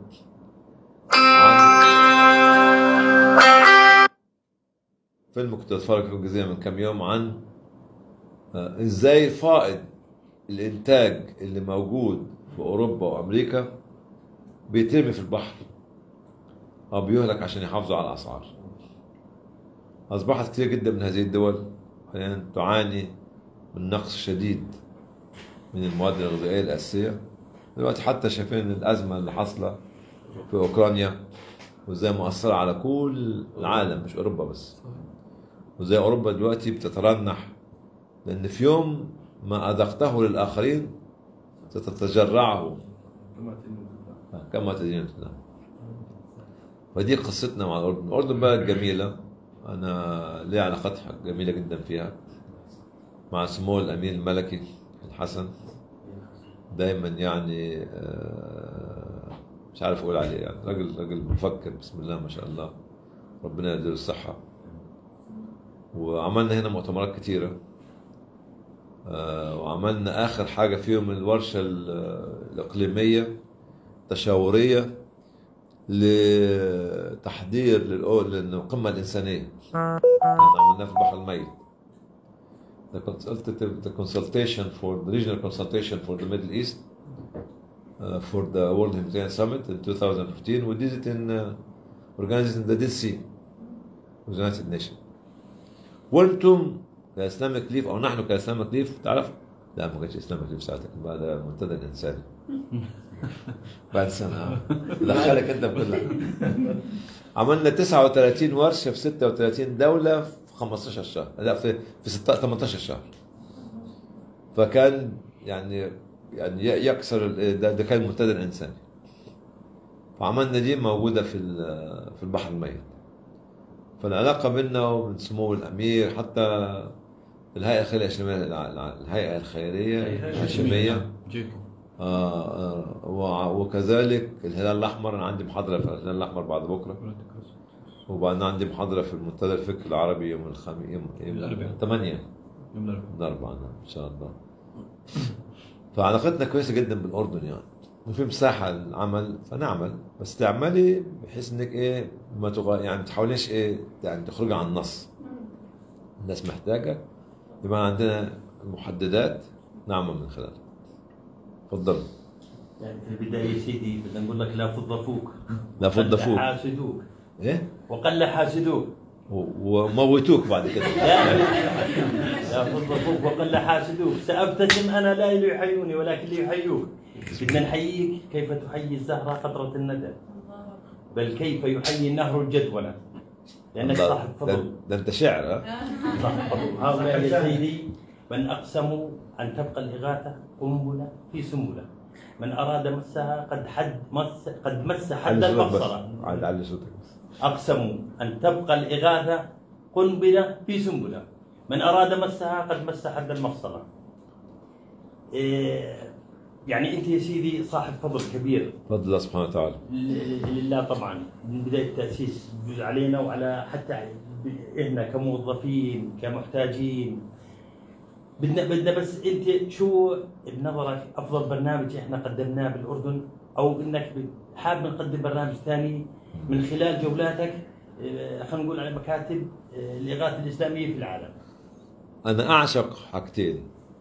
عن فيلم كنت بتفرج فيه في الجزيرة من كام يوم عن آه، ازاي فائض الانتاج اللي موجود في اوروبا وامريكا بيترمي في البحر او بيهلك عشان يحافظوا على الاسعار اصبحت كثير جدا من هذه الدول حاليا تعاني من نقص شديد من المواد الغذائيه الاساسيه دلوقتي حتى شايفين الازمه اللي حاصله في اوكرانيا وازاي مؤثره على كل العالم مش اوروبا بس وزي اوروبا دلوقتي بتترنح لان في يوم ما اذقته للاخرين ستتجرعه كما تدين تدان ودي قصتنا مع الاردن الاردن بلد جميله انا لي علاقات جميله جدا فيها مع سمو الامين الملكي الحسن دايما يعني آه، مش عارف اقول عليه يعني راجل راجل مفكر بسم الله ما شاء الله ربنا يديله الصحه وعملنا هنا مؤتمرات كتيره آه، وعملنا اخر حاجه فيهم الورشه ال- الاقليميه تشاوريه لتحضير للأو- للقمه الانسانيه كان عملناها في البحر الميت the consultative the consultation for the regional consultation for the Middle East uh, for the World Humanitarian Summit in 2015 we did it in uh, organized in the Dead Sea with the United Nations وانتم كاسلامك ليف او نحن كاسلامك ليف تعرف لا ما كانش اسلامك ليف ساعتها بعد منتدى الانساني بعد سنه دخلك انت بكلها عملنا 39 ورشه في 36 دوله في 15 شهر لا في في 16 18 شهر فكان يعني يعني ي- يكسر ال- ده, ده كان المنتدى الانساني وعملنا دي موجودة في ال- في البحر الميت فالعلاقة بيننا وبين سمو الأمير حتى الهيئة الخيرية الهاشمية الهيئة الخيرية الهاشمية جيكو آه آه وع- وكذلك الهلال الأحمر أنا عندي محاضرة في الهلال الأحمر بعد بكرة وبعدين عندي محاضرة في المنتدى الفكري العربي يوم الخميس يوم يوم الأربعاء. 8 يوم الأربعاء الأربعاء نعم إن شاء الله فعلاقتنا كويسة جدا بالأردن يعني وفي مساحة للعمل فنعمل بس تعملي بحيث انك ايه ما تغ... يعني ما تحاوليش ايه يعني تخرجي عن النص الناس محتاجة يبقى عندنا المحددات نعمل من خلالها تفضل يعني في البداية سيدي بدنا نقول لك لا فض فوق لا فض فوق. حاسدوك ايه وقل حاسدوك و- وموتوك بعد كده لا لا فض فوق وقل حاسدوك سأبتسم أنا لا ليحيوني ولكن ليحيوك بدنا نحييك كيف تحيي الزهرة قطرة الندى بل كيف يحيي النهر الجدولة لأنك الله، صاحب ده, فضل ده انت شاعر ها صاحب فضل هؤلاء يا سيدي من أقسموا أن تبقى الإغاثة قنبلة في سنبلة من أراد مسها قد حد مس قد مس حد علي صوتك بس المقصرة علي علي صوتك بس أقسموا أن تبقى الإغاثة قنبلة في سنبلة من أراد مسها قد مس حد المفصلة إيه يعني أنت يا سيدي صاحب فضل كبير فضل الله سبحانه وتعالى ل- لله طبعا من بداية التأسيس بجوز علينا وعلى حتى ب- إحنا كموظفين كمحتاجين بدنا بدنا بس أنت شو بنظرك أفضل برنامج إحنا قدمناه بالأردن أو إنك ب- حاب نقدم برنامج ثاني من خلال جولاتك آه، خلينا نقول على مكاتب آه، الإغاثة الإسلامية في العالم انا اعشق حاجتين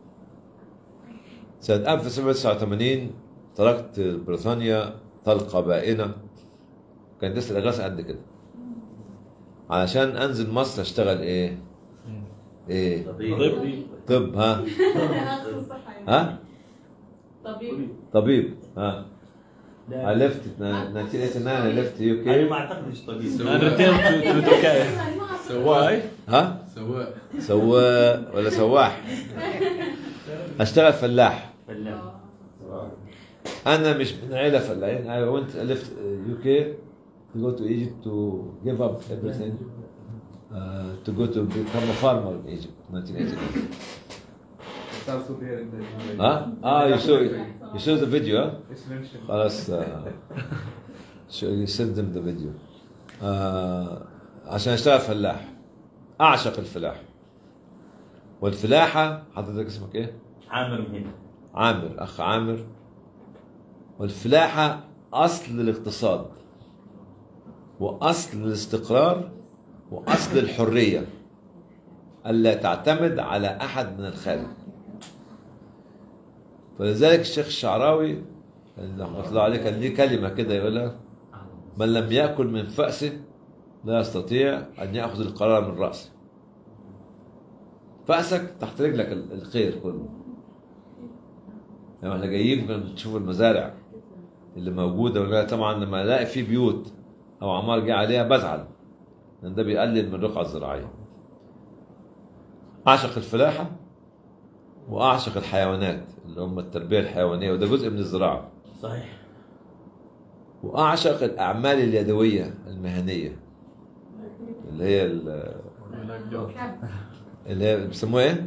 سنة 1989 تركت بريطانيا طلقة بائنة كانت لسه الإغاثة قد كده علشان أنزل مصر أشتغل إيه؟ إيه؟ طبيب طب ها؟ أقصد الصحة يعني. ها؟ طبيب طبيب ها؟ I لا left in 1989 I left UK أنا ما أعتقدش طبيب أنا returned to, to Turkey. سواء ها؟ سواء سواق ولا سواح أشتغل فلاح فلاح أنا مش من عيلة فلاحين I went I left uh, UK to go to Egypt to give up everything uh, to go to become a farmer in Egypt 1989 It's also there in the ها؟ اه you saw you saw the video ها؟ It's mentioned. خلاص آه، شو you send them the video آه عشان اشتغل فلاح اعشق الفلاح والفلاحة حضرتك اسمك ايه؟ عامر مهنا عامر اخ عامر والفلاحة اصل الاقتصاد واصل الاستقرار واصل الحرية الا تعتمد على احد من الخارج فلذلك الشيخ الشعراوي اللي رحمه الله عليه كان ليه كلمة كده يقولها من لم يأكل من فأسه لا يستطيع أن يأخذ القرار من رأسه فأسك تحت رجلك ال- الخير كله لما احنا جايين كنا بنشوف المزارع اللي موجودة ولا طبعا لما الاقي في بيوت أو عمار جه عليها بزعل لأن ده بيقلل من الرقعة الزراعية أعشق الفلاحة وأعشق الحيوانات اللي هم التربية الحيوانية وده جزء من الزراعة صحيح واعشق الاعمال اليدويه المهنيه اللي هي ال- اللي هي بيسموها ايه؟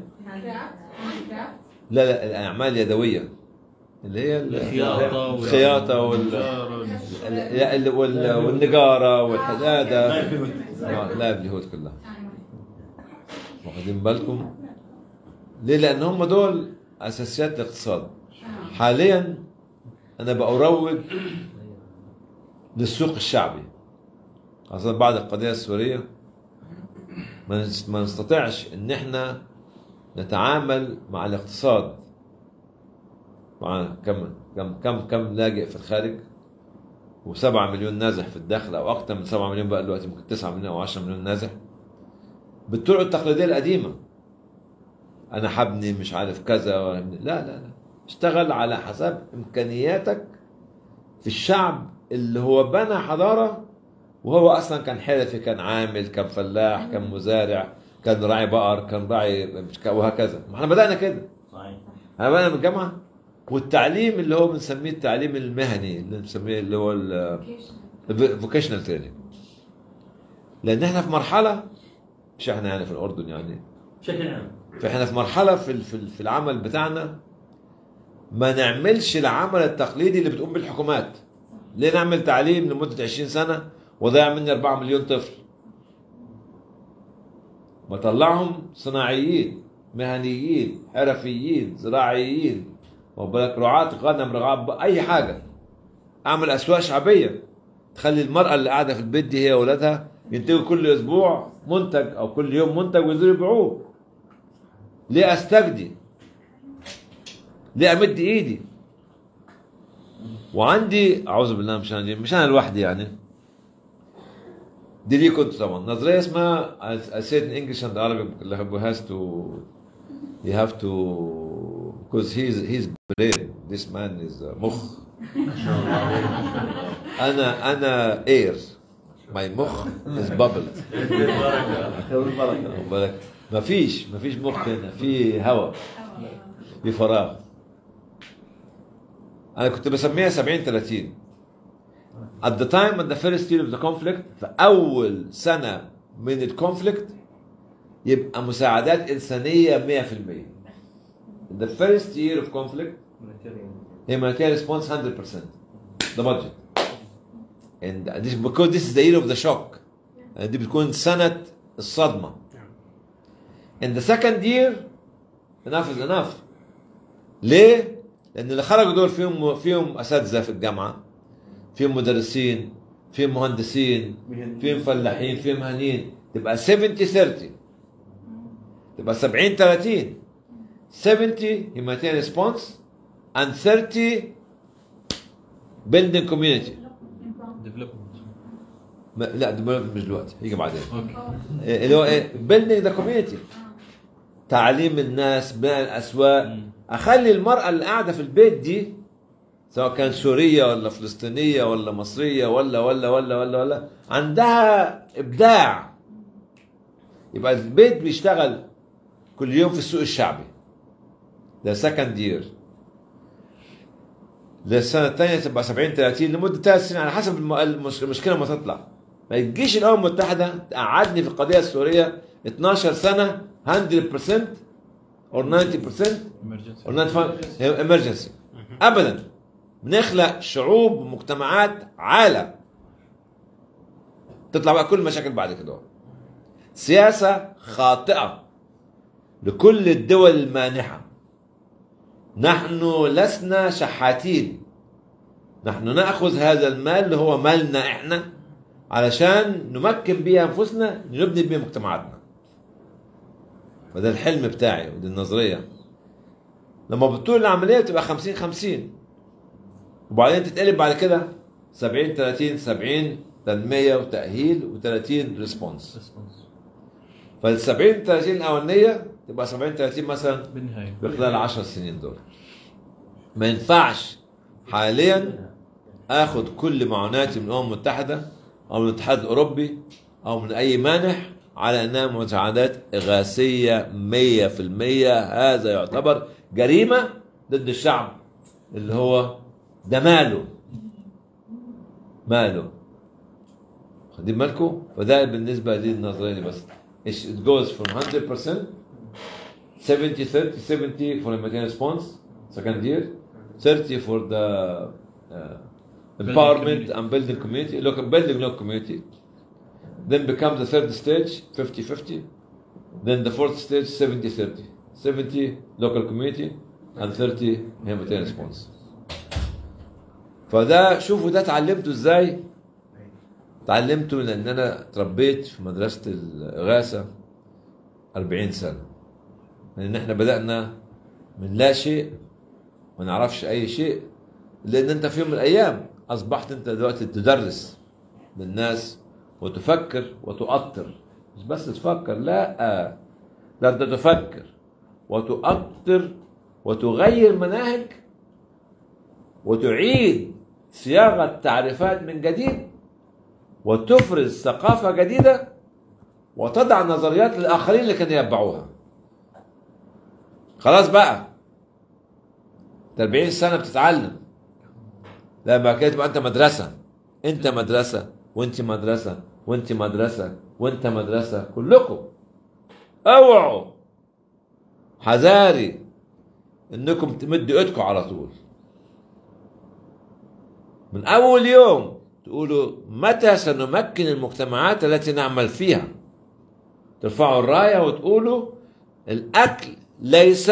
لا لا الاعمال اليدويه اللي هي ال- الخياطة وال- الخياطه وال والنجارة. ال- ال- وال- والنجاره والحداده آه، لايفليهود كلها واخدين بالكم ليه لان هم دول اساسيات الاقتصاد حاليا انا بروج للسوق الشعبي خاصة بعد القضية السورية ما نس- ما نستطيعش ان احنا نتعامل مع الاقتصاد مع كم كم كم كم لاجئ في الخارج وسبعة مليون نازح في الداخل او اكثر من سبعة مليون بقى دلوقتي ممكن تسعة مليون او عشرة مليون نازح بالطرق التقليدية القديمة انا حبني مش عارف كذا ولا لا لا لا اشتغل على حسب امكانياتك في الشعب اللي هو بنى حضاره وهو اصلا كان حرفي كان عامل كان فلاح كان مزارع كان راعي بقر كان راعي وهكذا ما احنا بدانا كده صحيح احنا بدانا من الجامعه والتعليم اللي هو بنسميه التعليم المهني اللي بنسميه اللي هو الفوكيشنال تريننج لان احنا في مرحله مش احنا يعني في الاردن يعني بشكل عام فاحنا في مرحله في ال- في ال- في العمل بتاعنا ما نعملش العمل التقليدي اللي بتقوم بالحكومات ليه نعمل تعليم لمده 20 سنه وضيع مني 4 مليون طفل بطلعهم صناعيين مهنيين حرفيين زراعيين واخد بالك رعاة غنم رعاة اي حاجه اعمل اسواق شعبيه تخلي المراه اللي قاعده في البيت دي هي واولادها ينتجوا كل اسبوع منتج او كل يوم منتج وينزلوا يبيعوه ليه استجدي ليه امد ايدي وعندي اعوذ بالله مش انا مش انا لوحدي يعني دي ليه كنت طبعا نظريه اسمها I said in English and Arabic اللي has to you have to because he's he's brain this man is uh, مخ انا انا air my مخ is bubble واخد بالك مفيش مفيش مخ هنا في هواء في فراغ انا كنت بسميها 70 30 at the time at the first year of the conflict في اول سنه من الكونفليكت يبقى مساعدات انسانيه 100% in the first year of conflict humanitarian response 100% the budget and this because this is the year of the shock يعني دي بتكون سنه الصدمه in the second year enough is enough ليه؟ لان اللي خرجوا دول فيهم فيهم اساتذه في الجامعه فيهم مدرسين فيهم مهندسين فيهم فلاحين فيهم مهنيين تبقى 70 30 تبقى 70 30 70 humanitarian response and 30 building community ديفلوبمنت ما لا development مش دلوقتي يجي بعدين اوكي إيه اللي هو ايه building the community تعليم الناس بناء الاسواق اخلي المراه اللي قاعده في البيت دي سواء كانت سوريه ولا فلسطينيه ولا مصريه ولا ولا ولا ولا ولا عندها ابداع يبقى البيت بيشتغل كل يوم في السوق الشعبي ده سكند يير للسنه الثانيه تبقى 70 30 لمده ثلاث سنين على حسب الم- المش- المشكله ما تطلع ما تجيش الامم المتحده تقعدني في القضيه السوريه 12 سنه 100% or 90% emergency or 95 emergency ابدا بنخلق شعوب ومجتمعات عالة تطلع بقى كل المشاكل بعد كده سياسة خاطئة لكل الدول المانحة نحن لسنا شحاتين نحن نأخذ هذا المال اللي هو مالنا احنا علشان نمكن بيه انفسنا نبني بيه مجتمعاتنا فده الحلم بتاعي ودي النظريه لما بتطول العمليه بتبقى 50 50 وبعدين تتقلب بعد كده 70 30 70 تنميه وتاهيل و30 ريسبونس ريسبونس فال 70 30 الاولانيه تبقى 70 30 مثلا بالنهايه بخلال 10 سنين دول ما ينفعش حاليا اخد كل معوناتي من الامم المتحده او من الاتحاد الاوروبي او من اي مانح على انها مساعدات اغاثيه 100% هذا يعتبر جريمه ضد الشعب اللي هو ده ماله ماله واخدين بالكم فده بالنسبه لي النظريه دي بس it goes from 100% 70 30 70 for humanitarian response second year 30 for the uh, empowerment community. and building community local building local community then becomes the third stage 50 50 then the fourth stage 70 30 70 local community and 30 humanitarian response فده شوفوا ده اتعلمته ازاي اتعلمته لان انا تربيت في مدرسه الاغاثه 40 سنه لان احنا بدانا من لا شيء ما نعرفش اي شيء لان انت في يوم من الايام اصبحت انت دلوقتي تدرس للناس وتفكر وتؤطر مش بس تفكر لا ده انت تفكر وتؤطر وتغير مناهج وتعيد صياغه تعريفات من جديد وتفرز ثقافه جديده وتضع نظريات للاخرين اللي كانوا يتبعوها خلاص بقى انت 40 سنه بتتعلم لا بعد كده تبقى انت مدرسه انت مدرسه وانت مدرسه وانت مدرسه وانت مدرسه كلكم اوعوا حذاري انكم تمدوا ايدكم على طول من اول يوم تقولوا متى سنمكن المجتمعات التي نعمل فيها ترفعوا الرايه وتقولوا الاكل ليس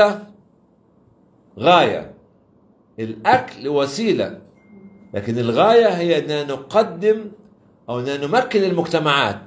غايه الاكل وسيله لكن الغايه هي ان نقدم او ان نمكن المجتمعات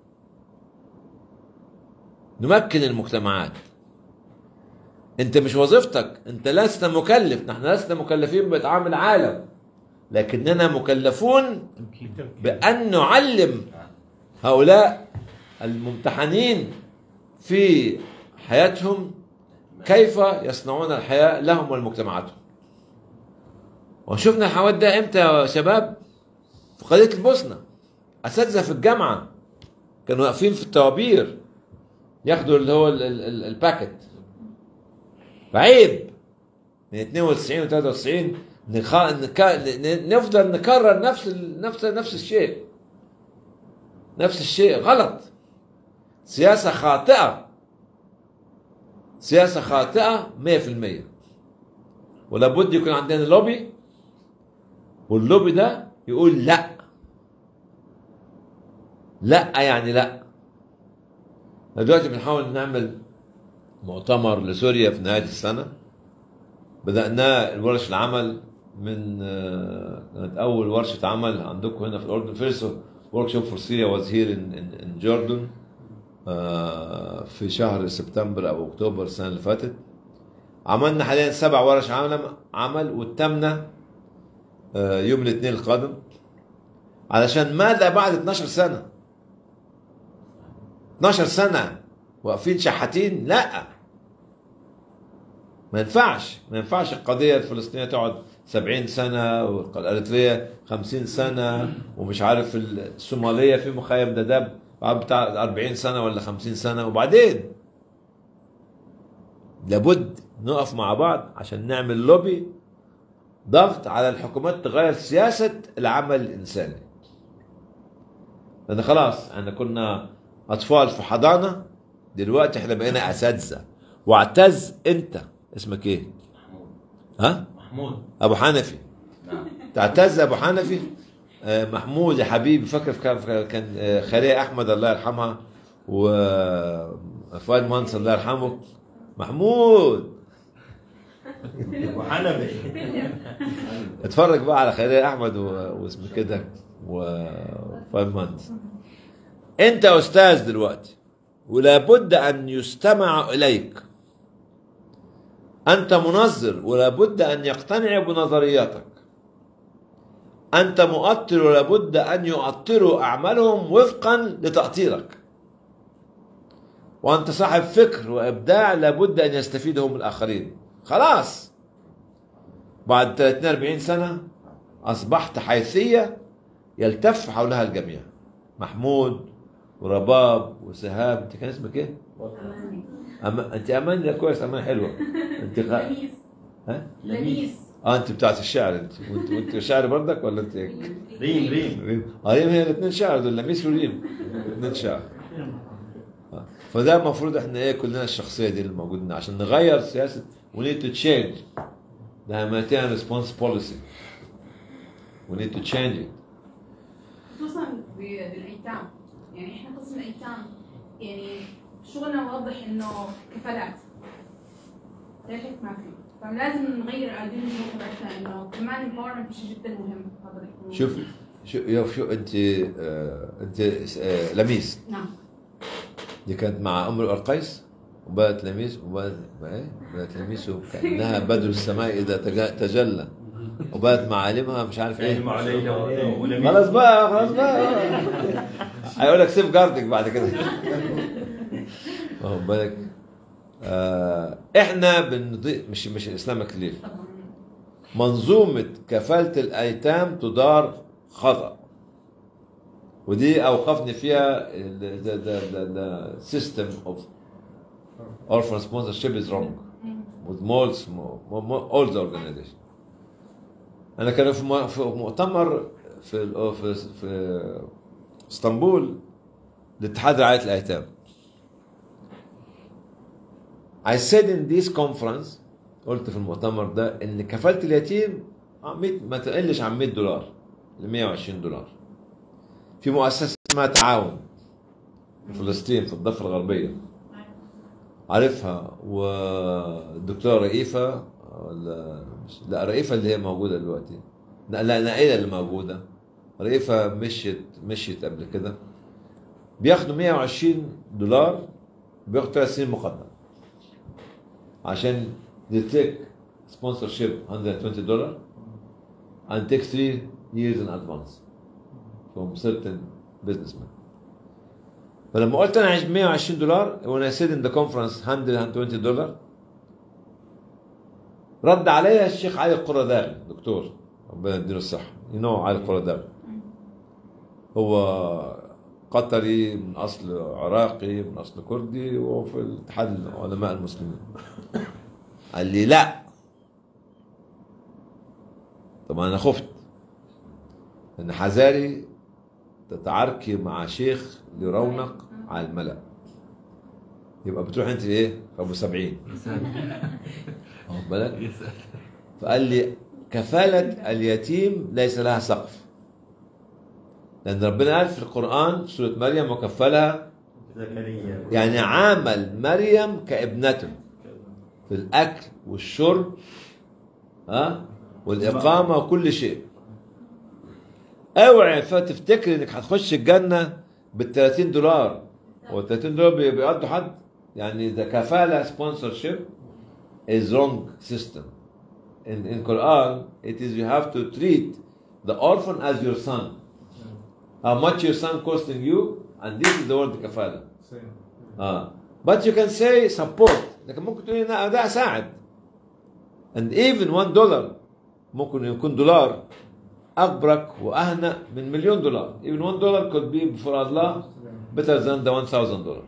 نمكن المجتمعات انت مش وظيفتك انت لست مكلف نحن لسنا مكلفين باطعام العالم لكننا مكلفون بان نعلم هؤلاء الممتحنين في حياتهم كيف يصنعون الحياه لهم ولمجتمعاتهم وشفنا الحوادث ده امتى يا شباب في قضيه البوسنه اساتذه في الجامعه كانوا واقفين في الطوابير ياخدوا اللي هو ال- ال- ال- الباكت فعيب من 92 و 93 نخ... نك... ن- نفضل نكرر نفس ال... نفس نفس الشيء نفس الشيء غلط سياسة خاطئة سياسة خاطئة 100% ولا بد يكون عندنا لوبي واللوبي ده يقول لا لا يعني لا إحنا دلوقتي بنحاول نعمل مؤتمر لسوريا في نهاية السنة بدأناه الورش العمل من آه، كانت أول ورشة عمل عندكم هنا في الأردن فيرست ورك شوب فور سوريا واز هير ان جوردن في شهر سبتمبر أو أكتوبر السنة اللي فاتت عملنا حاليا سبع ورش عمل عمل والثامنة آه، يوم الاثنين القادم علشان ماذا بعد 12 سنة 12 سنة واقفين شحاتين لا ما ينفعش ما ينفعش القضية الفلسطينية تقعد 70 سنة والأريترية 50 سنة ومش عارف الصومالية في مخيم دداب بعد بتاع 40 سنة ولا 50 سنة وبعدين لابد نقف مع بعض عشان نعمل لوبي ضغط على الحكومات تغير سياسة العمل الإنساني لأن خلاص احنا كنا أطفال في حضانة دلوقتي احنا بقينا أساتذة واعتز أنت اسمك إيه؟ ها؟ محمود أبو حنفي نعم تعتز ابو حنفي آه، محمود يا حبيبي فاكر كان كان آه، خليل احمد الله يرحمها وفؤاد منصر الله يرحمه محمود وحنفي اتفرج بقى على خليل احمد و- واسمه كده وفؤاد منصر انت استاذ دلوقتي ولا بد ان يستمع اليك انت منظر ولا بد ان يقتنع بنظرياتك انت مؤطر ولا بد ان يؤطروا اعمالهم وفقا لتأطيرك وانت صاحب فكر وابداع لابد ان يستفيد هم الاخرين خلاص بعد 30 40 سنه اصبحت حيثيه يلتف حولها الجميع محمود ورباب وسهام انت كان اسمك ايه؟ أما... انت امان لا كويس امان حلوه انت غ... لميس ها؟ لميس اه انت بتاعت الشعر انت وانت وانت شاعر برضك ولا انت هيك؟ ريم ريم ريم اه ريم هي الاثنين شعر دول لميس وريم الاثنين شعر آه. فده المفروض احنا ايه كلنا الشخصيه دي اللي موجودين عشان نغير سياسه we need to change the humanitarian response policy we need to change it خصوصا ب- بالايتام يعني احنا قسم الايتام يعني شغلنا واضح انه كفالات ليش هيك ما في فلازم نغير قاعدين تبعتنا انه كمان الامباورمنت شيء جدا مهم هذا يكون- شوف شو يو شو انت آه انت آه لميس نعم دي كانت مع ام القيس وبقت لميس وبقت ما ايه بقت لميس وكانها بدر السماء اذا تجا- تجلى وبقت معالمها مش عارف ايه علم علينا ولميس خلاص بقى خلاص بقى هيقول لك سيف جاردك بعد كده واخد بالك آه احنا بنضيء مش مش الاسلامك ليف منظومه كفاله الايتام تدار خطا ودي اوقفني فيها the system of orphan sponsorship is wrong with malls mo- mo- all the organization انا كان في م- في مؤتمر في ال- في في اسطنبول لاتحاد رعايه الايتام I said in this conference قلت في المؤتمر ده ان كفاله اليتيم آه، 100 ما تقلش عن 100 دولار ل 120 دولار في مؤسسه اسمها تعاون في فلسطين في الضفه الغربيه عارفها والدكتوره رئيفه ولا مش- لا رئيفه اللي هي موجوده دلوقتي لا لا نائله اللي موجوده رئيفه مشيت مشيت قبل كده بياخدوا 120 دولار بياخدوا ثلاث سنين مقدم عشان they take sponsorship 120 دولار and take three years in advance from certain businessmen فلما قلت انا عايز 120 دولار when I said in the conference 120 دولار رد عليا الشيخ علي القرداغي دكتور ربنا يديله الصحة you know علي القرداغي هو قطري من اصل عراقي من اصل كردي وهو في الاتحاد العلماء المسلمين قال لي لا طبعا انا خفت ان حذاري تتعاركي مع شيخ لرونق على الملأ يبقى بتروح انت ايه في ابو سبعين واخد بالك فقال لي كفالة اليتيم ليس لها سقف لأن ربنا قال في القرآن سورة مريم وكفلها زكريا يعني عامل مريم كابنته في الأكل والشرب ها والإقامة وكل شيء اوعي فتفتكر انك هتخش الجنة بال 30 دولار هو 30 دولار بي- بيقضوا حد يعني ده كفالة sponsorship is wrong system in in Quran it is you have to treat the orphan as your son how much your son costing you and this is the word كفالة اه but you can say support لكن ممكن تقولي لا ده اساعد and even 1 دولار ممكن يكون دولار أكبرك وأهنأ من مليون دولار even 1 دولار could be before Allah better than the 1000 دولار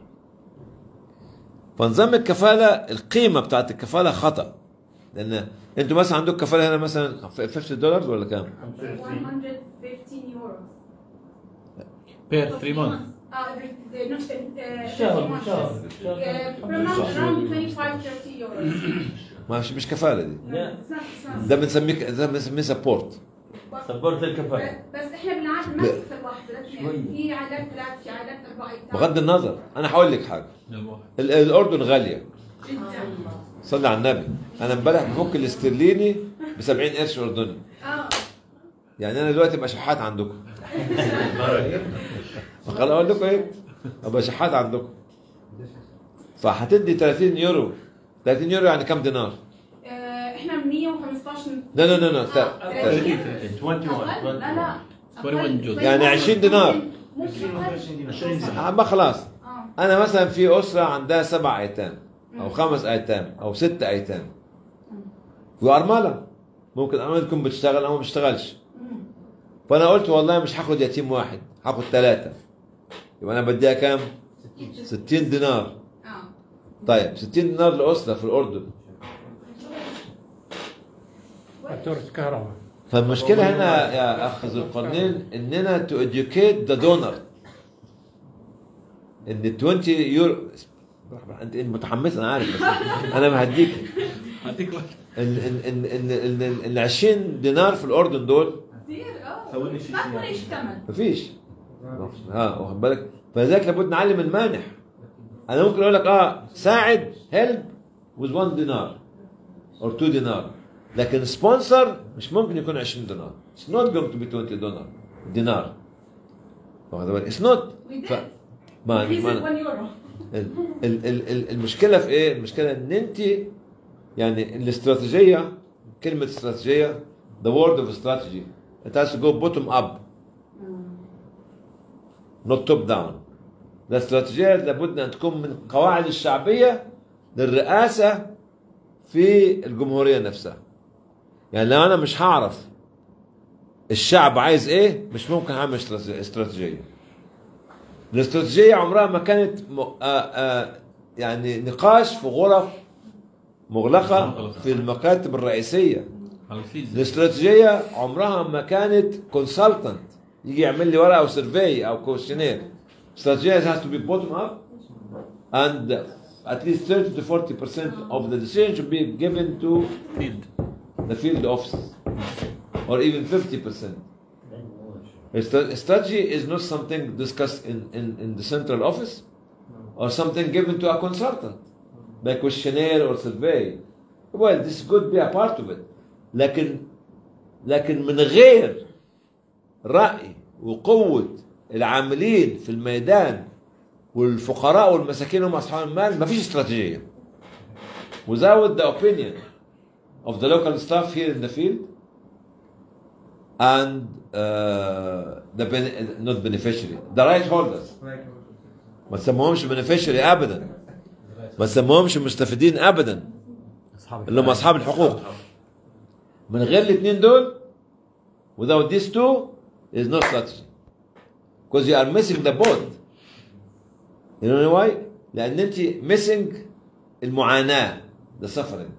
فنظام الكفالة القيمة بتاعت الكفالة خطأ لأن أنتوا مثلا عندكم كفالة هنا مثلا 50 دولار ولا كام؟ 115 يورو بير 3 مانث Uh, every, uh, not, uh, شهر- 30 months. شهر- Uh, شهر. per month around 25 30 euros. مش مش كفالة دي لا It's not, it's not. ده بنسميه ده بنسميه سبورت سبورت الكفاءة بس احنا بالعاده ما لا. نكفل واحد لا اثنين في عائلات ثلاث في عائلات اربعه يتابعوا. بغض النظر أنا هقول لك حاجة الواحد ال- الأردن غالية جدا صلي على النبي أنا امبارح بفك الاسترليني ب 70 قرش أردني اه يعني انا دلوقتي ابقى شحات عندكم فخلاص اقول لكم ايه ابقى شحات عندكم فهتدي 30 يورو 30 يورو يعني كام دينار؟ آه، احنا 115 لا لا لا لا تا- آه، تا- 21 لا لا 21 جزء. يعني 20 دينار. ممكن أقل. آه، ما خلاص اه انا مثلا في اسره عندها سبع ايتام او خمس ايتام او ست ايتام وارمله ممكن ارمله تكون بتشتغل او ما بتشتغلش فانا قلت والله مش هاخد يتيم واحد هاخد ثلاثه يبقى انا بديها كام؟ 60 دينار اه طيب 60 دينار لاسره في الاردن فاتورة كهرباء فالمشكله هنا يا اخ ذو القرنين اننا تو educate ذا دونر ان 20 يورو انت انت متحمس انا عارف بس انا مهديك هديك واحد ان ان ان ان ان ال 20 دينار في الاردن دول كثير اه سوي لي شيء ما تكون ايش ثمن مفيش ها واخد بالك فلذلك لابد نعلم المانح انا ممكن اقول لك اه ساعد هيلب with 1 دينار or 2 دينار لكن سبونسر مش ممكن يكون 20 دينار it's not going to be 20 دينار دينار واخد بالك it's not ف... ما Increase it ما 1 يورو ال ال ال ال المشكله في ايه؟ المشكله ان انت يعني الاستراتيجيه كلمه استراتيجيه the word of strategy it has to go bottom up not top down الاستراتيجيه لابد ان تكون من القواعد الشعبيه للرئاسه في الجمهوريه نفسها يعني لو انا مش هعرف الشعب عايز ايه مش ممكن هعمل استراتيجيه استراتيجية. الاستراتيجيه عمرها ما كانت م... آ... آ... يعني نقاش في غرف مغلقه في المكاتب الرئيسيه على الفيزا الاستراتيجيه عمرها ما كانت كونسلتنت يجي يعمل لي ورقه او سيرفي او كوشنير استراتيجيه has to be bottom up and at least 30 to 40 percent of the decision should be given to فيلد the field offices or even 50 percent strategy is not something discussed in, in, in the central office or something given to a consultant by questionnaire or survey well this could be a part of it لكن لكن من غير رأي وقوة العاملين في الميدان والفقراء والمساكين هم أصحاب المال ما فيش استراتيجية without the opinion of the local staff here in the field and uh, the bene- not beneficiary the right holders ما تسموهمش beneficiary ابدا ما تسموهمش مستفيدين ابدا اللي هم اصحاب الحقوق من غير الاثنين دول without these two is no strategy because you are missing the boat you know why لان انت missing المعاناه the suffering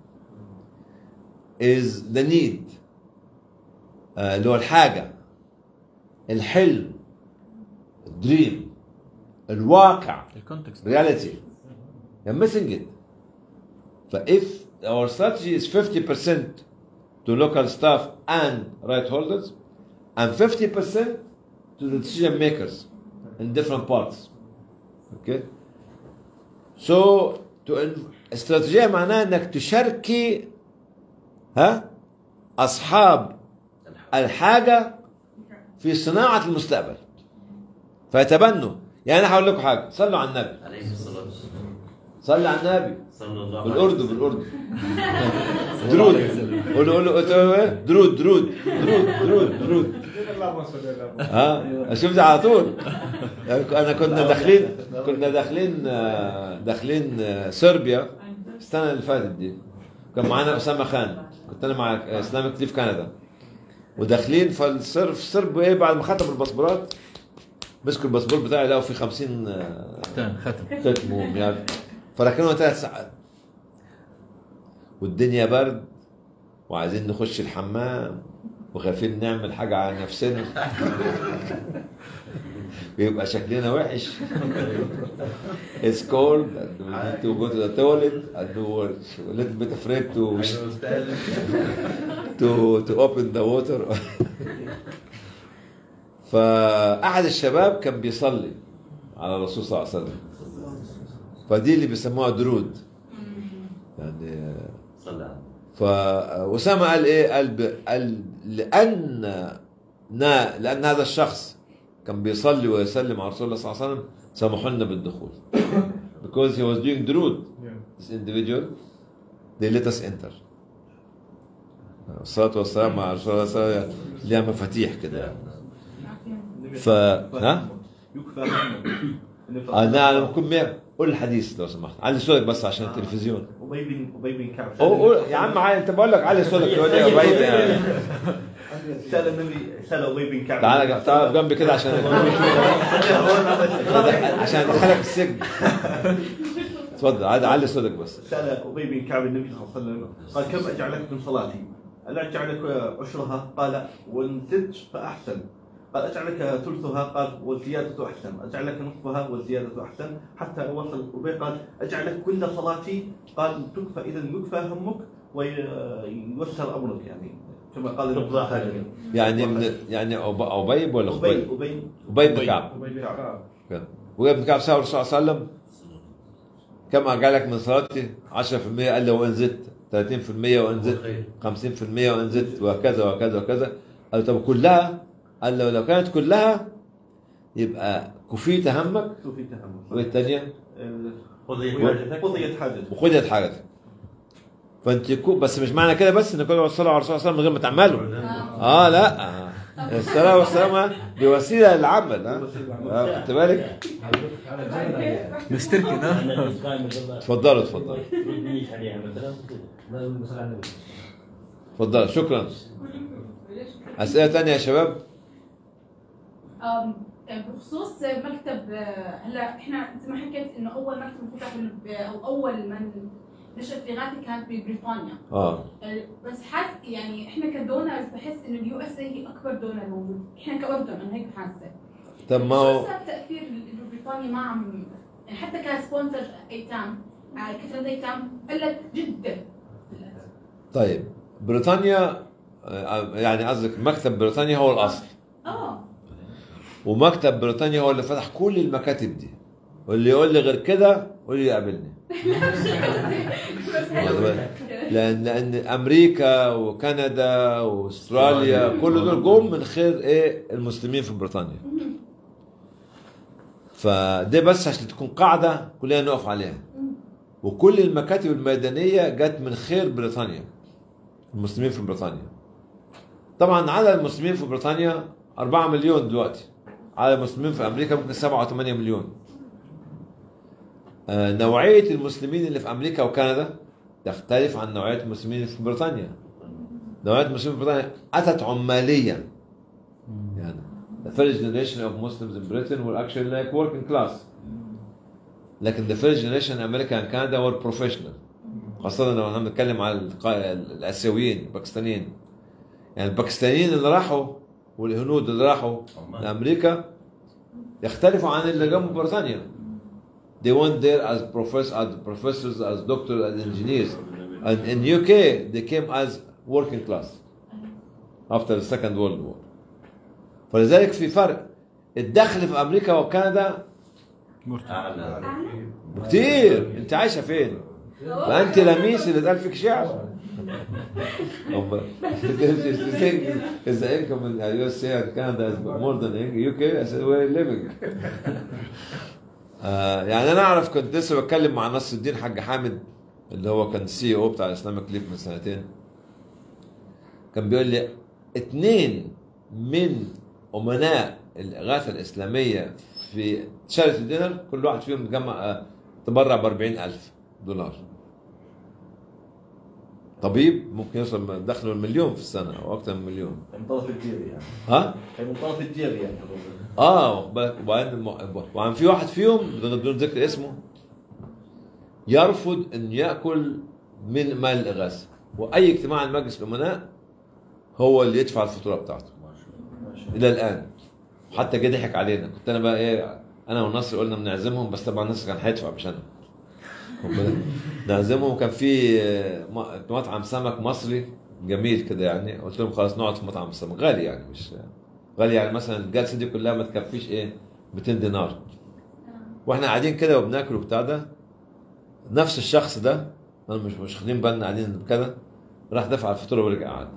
is the need آه، اللي هو الحاجه الحلم الدريم الواقع الكونتكست reality. You're missing it. But if our strategy is 50% to local staff and right holders, and 50% to the decision makers in different parts. Okay? So to استراتيجية معناها انك تشاركي ها اصحاب الحاجة في صناعة المستقبل فيتبنوا يعني انا هقول لكم حاجة صلوا على النبي عليه الصلاة والسلام صلي على النبي صلى الله عليه بالاردن بالاردن درود قولوا قولوا قولوا ايه درود درود درود درود درود اللهم صل على محمد. ها شفت على طول انا كنا داخلين كنا داخلين آه، داخلين آه، صربيا السنه اللي فاتت دي كان معانا اسامه خان كنت انا مع اسلامك في كندا وداخلين فالصرب الصرب ايه بعد ما ختموا الباسبورات مسكوا الباسبور بتاعي لقوا فيه 50 آه، ختام ختم ختمهم يعني فركنونا ثلاث ساعات والدنيا برد وعايزين نخش الحمام وخايفين نعمل حاجة على نفسنا بيبقى شكلنا وحش It's cold and we need to go to the toilet and we were a little bit afraid to to to open the water فأحد الشباب كان بيصلي على الرسول صلى الله عليه وسلم فدي اللي بيسموها درود يعني صلى عليه فأسامة قال إيه؟ قال, ب... قال لأن نا... لأن هذا الشخص كان بيصلي ويسلم على رسول الله صلى الله عليه وسلم سمحوا لنا بالدخول because he was doing درود this individual they let us enter الصلاة والسلام على رسول الله صلى الله عليه وسلم ليها مفاتيح كده يعني. ف ها؟ يكفى عنه آه لا انا بكون مية قول الحديث لو سمحت علي صوتك بس عشان التلفزيون ابي بن ابي بن كعب قول قول يا عم علي انت بقول لك علي صوتك تقول لي يا بعيد يعني. سال النبي سال ابي بن كعب تعال تعال جنبي كده عشان عشان ادخلك السجن اتفضل عاد علي صوتك بس سال ابي بن كعب النبي صلى الله عليه وسلم قال كم اجعلك من صلاتي؟ هل اجعلك عشرها؟ قال وان زدت فاحسن قال اجعلك ثلثها قال والزياده احسن اجعلك نصفها والزياده احسن حتى وصل ابي قال اجعلك كل صلاتي قال تكفى اذا يكفى همك وييسر امرك يعني كما قال النبي صلى الله عليه وسلم يعني من يعني أب- ابيب ولا ابي خبيب؟ ابي ابي بن كعب ابي بن كعب كان. وابي بن كعب سأل الرسول صلى الله عليه وسلم كم اجعلك من صلاتي 10% قال له وان زدت 30% وان زدت 50% وان زدت وهكذا وهكذا وهكذا قال له طب كلها قال له لو كانت كلها يبقى كفيت همك توفي تهم والثانيه قضية حاجتك قضية حاجتك وخدت حاجتك فانت يكون بس مش معنى كده بس ان كل ما تصلوا على الرسول صلى الله عليه وسلم من غير ما تعملوا اه لا الصلاه والسلام دي وسيله للعمل ها آه، خدت بالك مستركن ها اتفضلوا اتفضلوا اتفضلوا شكرا اسئله ثانيه يا شباب أم، بخصوص مكتب آه، هلا احنا زي ما حكيت انه اول مكتب فتح بال- او اول من نشأت إغاثة كانت ببريطانيا اه بس حاس يعني احنا كدونرز بحس انه اليو اس اي هي اكبر دونر موجود احنا كاردن انا هيك حاسه طب ما شو هو صار تاثير انه بريطانيا ما عم يعني حتى كسبونسر ايتام على كثره ايتام قلت جدا طيب بريطانيا آه، يعني قصدك مكتب بريطانيا هو الاصل اه ومكتب بريطانيا هو اللي فتح كل المكاتب دي واللي يقول لي غير كده قول لي يقابلني بس واخد بالك؟ لان لان امريكا وكندا واستراليا كل دول جم من خير ايه المسلمين في بريطانيا فده بس عشان تكون قاعده كلنا نقف عليها وكل المكاتب الميدانيه جت من خير بريطانيا المسلمين في بريطانيا طبعا عدد المسلمين في بريطانيا 4 مليون دلوقتي عدد المسلمين في امريكا ممكن 7 و8 مليون آه، نوعيه المسلمين اللي في امريكا وكندا تختلف عن نوعيه المسلمين في بريطانيا نوعيه المسلمين في بريطانيا اتت عماليا يعني the first generation of Muslims in Britain were actually like working class لكن the first generation in America and Canada were professional خاصة لو احنا بنتكلم على القا- الآسيويين الباكستانيين يعني الباكستانيين اللي راحوا والهنود اللي راحوا لأمريكا يختلفوا عن اللي جم بريطانيا they went there as professors as professors as doctors as engineers and in UK they came as working class after the second world war فلذلك في فرق الدخل في امريكا وكندا اعلى كتير انت عايشه فين؟ ما انت لميس اللي اتقال فيك شعر أمال. You think is the income in USA and Canada is more than in UK? I said we're living. آه يعني انا اعرف كنت لسه بتكلم مع نصر الدين حاج حامد اللي هو كان سي او بتاع الاسلامك ليف من سنتين كان بيقول لي اتنين من امناء الاغاثه الاسلاميه في شارة الدينر كل واحد فيهم جمع آه، تبرع ب 40000 دولار طبيب ممكن يوصل دخله المليون في السنه او اكثر من مليون من طرف الجيب يعني ها؟ كان من طرف الجيب يعني اه واخد بالك؟ وبعدين وبعدين في واحد فيهم بدون ذكر اسمه يرفض ان ياكل من مال الاغاثه واي اجتماع لمجلس الامناء هو اللي يدفع الفاتوره بتاعته الى الان وحتى جه ضحك علينا كنت انا بقى ايه انا ونصر قلنا بنعزمهم بس طبعا نصر كان هيدفع مش انا واخد بالك؟ نعزمهم كان في آه، م- مطعم سمك مصري جميل كده يعني قلت لهم خلاص نقعد في مطعم سمك غالي يعني مش غالي يعني مثلا الجلسه دي كلها ما تكفيش ايه 200 دينار واحنا قاعدين كده وبناكل وبتاع ده نفس الشخص ده انا مش مش واخدين بالنا قاعدين كده راح دفع الفاتوره ورجع قعد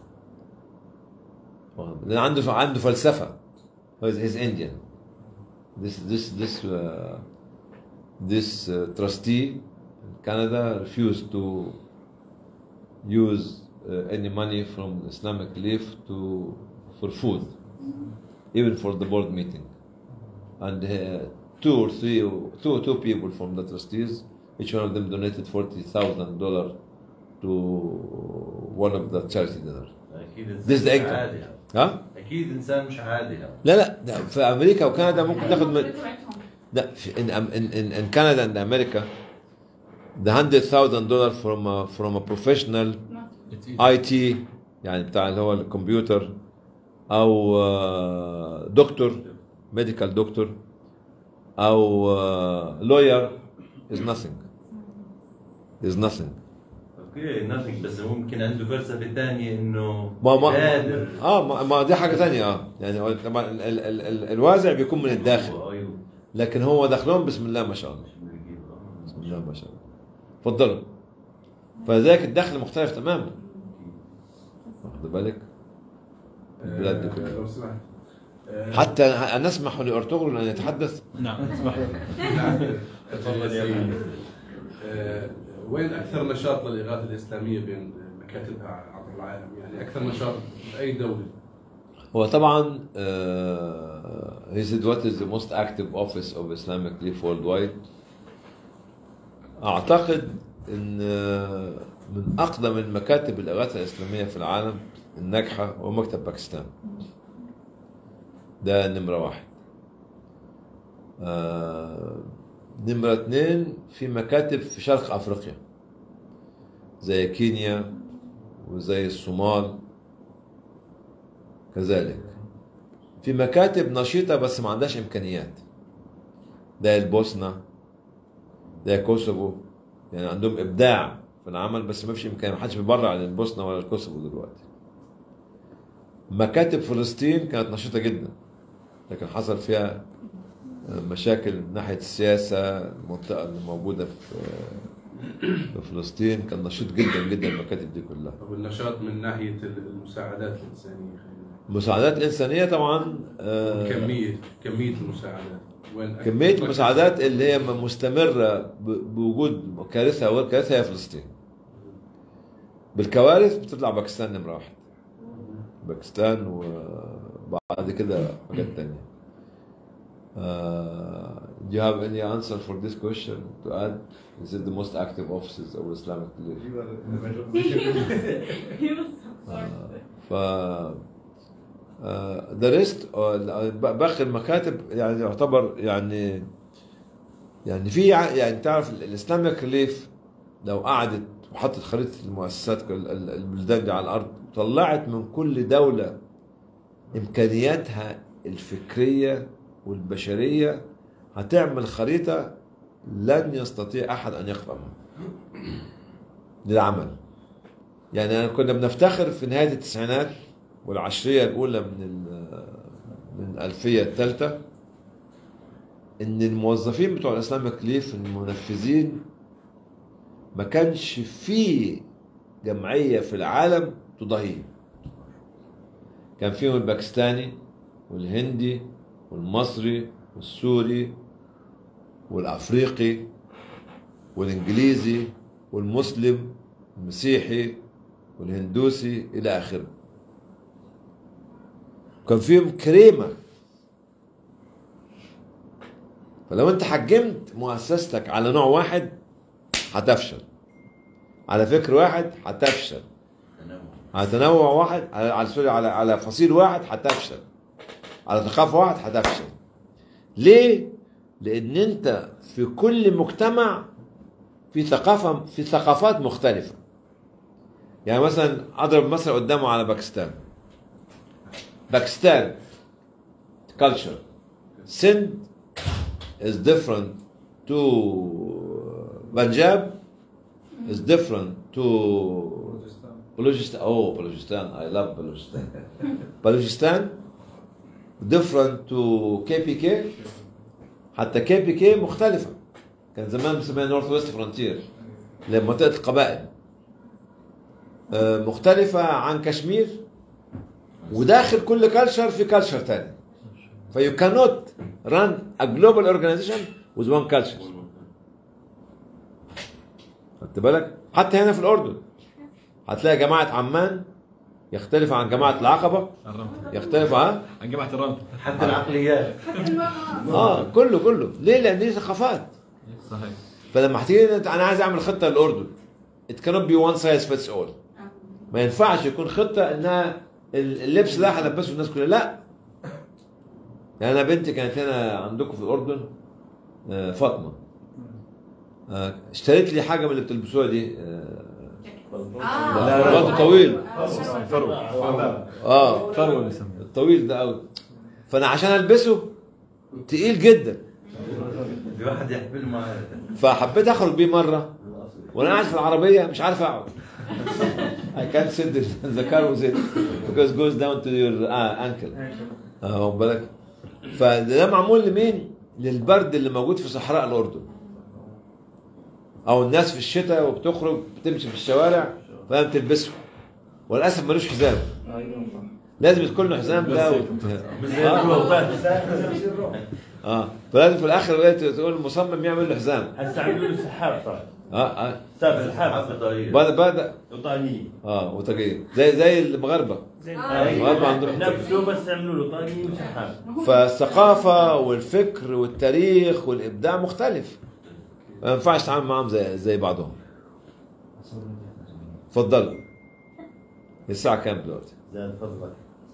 لان عنده عنده فلسفه هو is Indian this this this uh, this uh, trustee in Canada refused to use uh, any money from Islamic Relief to for food even for the board meeting and uh, two or three two or two people from the trustees each one of them donated forty thousand dollar to one of the charity dinner اكيد This is the انسان مش income. عادي يعني. ها؟ اكيد انسان مش عادي يعني. لا لا ده في امريكا وكندا ممكن تاخد من لا في in, in, in, in Canada and America the hundred thousand dollar from a, from a professional IT يعني بتاع اللي هو الكمبيوتر او آه، دكتور ميديكال دكتور او لوير is nothing is nothing اوكي nothing بس ممكن عنده فلسفه ثانيه انه ما ما قادر اه ما, ما دي حاجه ثانيه اه يعني هو طبعا ال- ال- ال- ال- الوازع بيكون من الداخل ايوه لكن هو دخلهم بسم الله ما شاء الله بسم الله ما شاء الله اتفضلوا فذلك الدخل مختلف تماما واخد بالك البلاد دي آه، كلها لو سمحت آه، حتى أن نسمح لأرطغرل أن يتحدث نعم اسمح لي تفضل يا سيدي. آه، وين اكثر نشاط للاغاثه الاسلاميه بين مكاتبها عبر العالم يعني اكثر نشاط في اي دوله هو طبعا uh, he said what is the most active office of Islamic Relief worldwide أعتقد أن آه، من أقدم المكاتب الإغاثة الإسلامية في العالم الناجحة هو مكتب باكستان ده نمرة واحد آه، نمرة اثنين في مكاتب في شرق أفريقيا زي كينيا وزي الصومال كذلك في مكاتب نشيطة بس ما عندهاش إمكانيات ده البوسنة ده كوسوفو يعني عندهم إبداع في العمل بس ما فيش إمكانية ما حدش بيبرع للبوسنة ولا الكوسوفو دلوقتي مكاتب فلسطين كانت نشيطة جدا لكن حصل فيها مشاكل من ناحية السياسة المنطقة اللي موجودة في في فلسطين كان نشيط جدا جدا المكاتب دي كلها والنشاط من ناحيه المساعدات الانسانيه المساعدات الإنسانية طبعا آه، كميه كميه المساعدات وين كمية المساعدات اللي هي مستمرة ب- بوجود كارثة أول كارثة هي فلسطين بالكوارث بتطلع باكستان نمرة واحد باكستان وبعد كده حاجات تانية Uh, do you have any answer for this question to add? Is it the most active offices of Islamic Relief? ف ذا ريست باقي المكاتب يعني يعتبر يعني يعني في ع- يعني تعرف الاسلامك ريليف لو قعدت وحطت خريطه المؤسسات ال- ال- البلدان دي على الارض طلعت من كل دوله امكانياتها الفكريه والبشريه هتعمل خريطه لن يستطيع احد ان يقف امامها للعمل يعني أنا كنا بنفتخر في نهايه التسعينات والعشريه الاولى من ال- من الالفيه الثالثه ان الموظفين بتوع الاسلامك ريليف المنفذين ما كانش في جمعيه في العالم تضاهيهم كان فيهم الباكستاني والهندي والمصري والسوري والافريقي والانجليزي والمسلم المسيحي والهندوسي الى اخره كان فيهم كريمه فلو انت حجمت مؤسستك على نوع واحد هتفشل على فكر واحد هتفشل على تنوع واحد على على سوري على على فصيل واحد هتفشل على ثقافه واحد هتفشل ليه؟ لان انت في كل مجتمع في ثقافه في ثقافات مختلفه يعني مثلا اضرب مثل قدامه على باكستان باكستان culture سند is different to Punjab is different to Balochistan oh Balochistan I love Balochistan Balochistan different to KPK حتى KPK مختلفة كان زمان بنسميها نورث ويست فرونتير لمنطقة القبائل آه، مختلفة عن كشمير وداخل كل كلتشر في كلتشر تاني فيو cannot run a global organization with one culture خدت بالك حتى هنا في الأردن هتلاقي جماعة عمان يختلف عن جماعة العقبة يختلف ها عن جماعة الرمل حتى العقليات اه كله كله ليه لان دي ثقافات صحيح فلما هتيجي انت انا عايز اعمل خطه للاردن it cannot be one size fits all ما ينفعش يكون خطه انها اللبس ده هلبسه الناس كلها لا يعني انا بنتي كانت هنا عندكم في الاردن آه، فاطمه آه، اشتريت لي حاجه من اللي بتلبسوها دي آه، آه. برضه طويل فروة اه فروة بيسموه الطويل ده قوي فانا عشان البسه تقيل جدا في واحد يحمل معاه فحبيت اخرج بيه مره وانا قاعد في العربيه مش عارف اقعد I can't sit in the car with it because it goes down to your uh, ankle اه واخد بالك فده معمول لمين؟ للبرد اللي موجود في صحراء الاردن او الناس في الشتاء وبتخرج بتمشي في الشوارع فاهم تلبسه وللاسف ملوش حزام لازم يكون له حزام ده و... آه. اه فلازم في الاخر بقى تقول المصمم يعمل له حزام هسه عملوا له سحاب صار اه اه ساب سحاب حافظ بعد بعد وطانيه اه وتغيير زي زي المغاربه المغاربه عندهم نفسه بس عملوا له طانيه وسحاب فالثقافه والفكر والتاريخ والابداع مختلف ما ينفعش تتعامل معاهم زي زي بعضهم اتفضلوا الساعه كام دلوقتي؟ زاد فضلك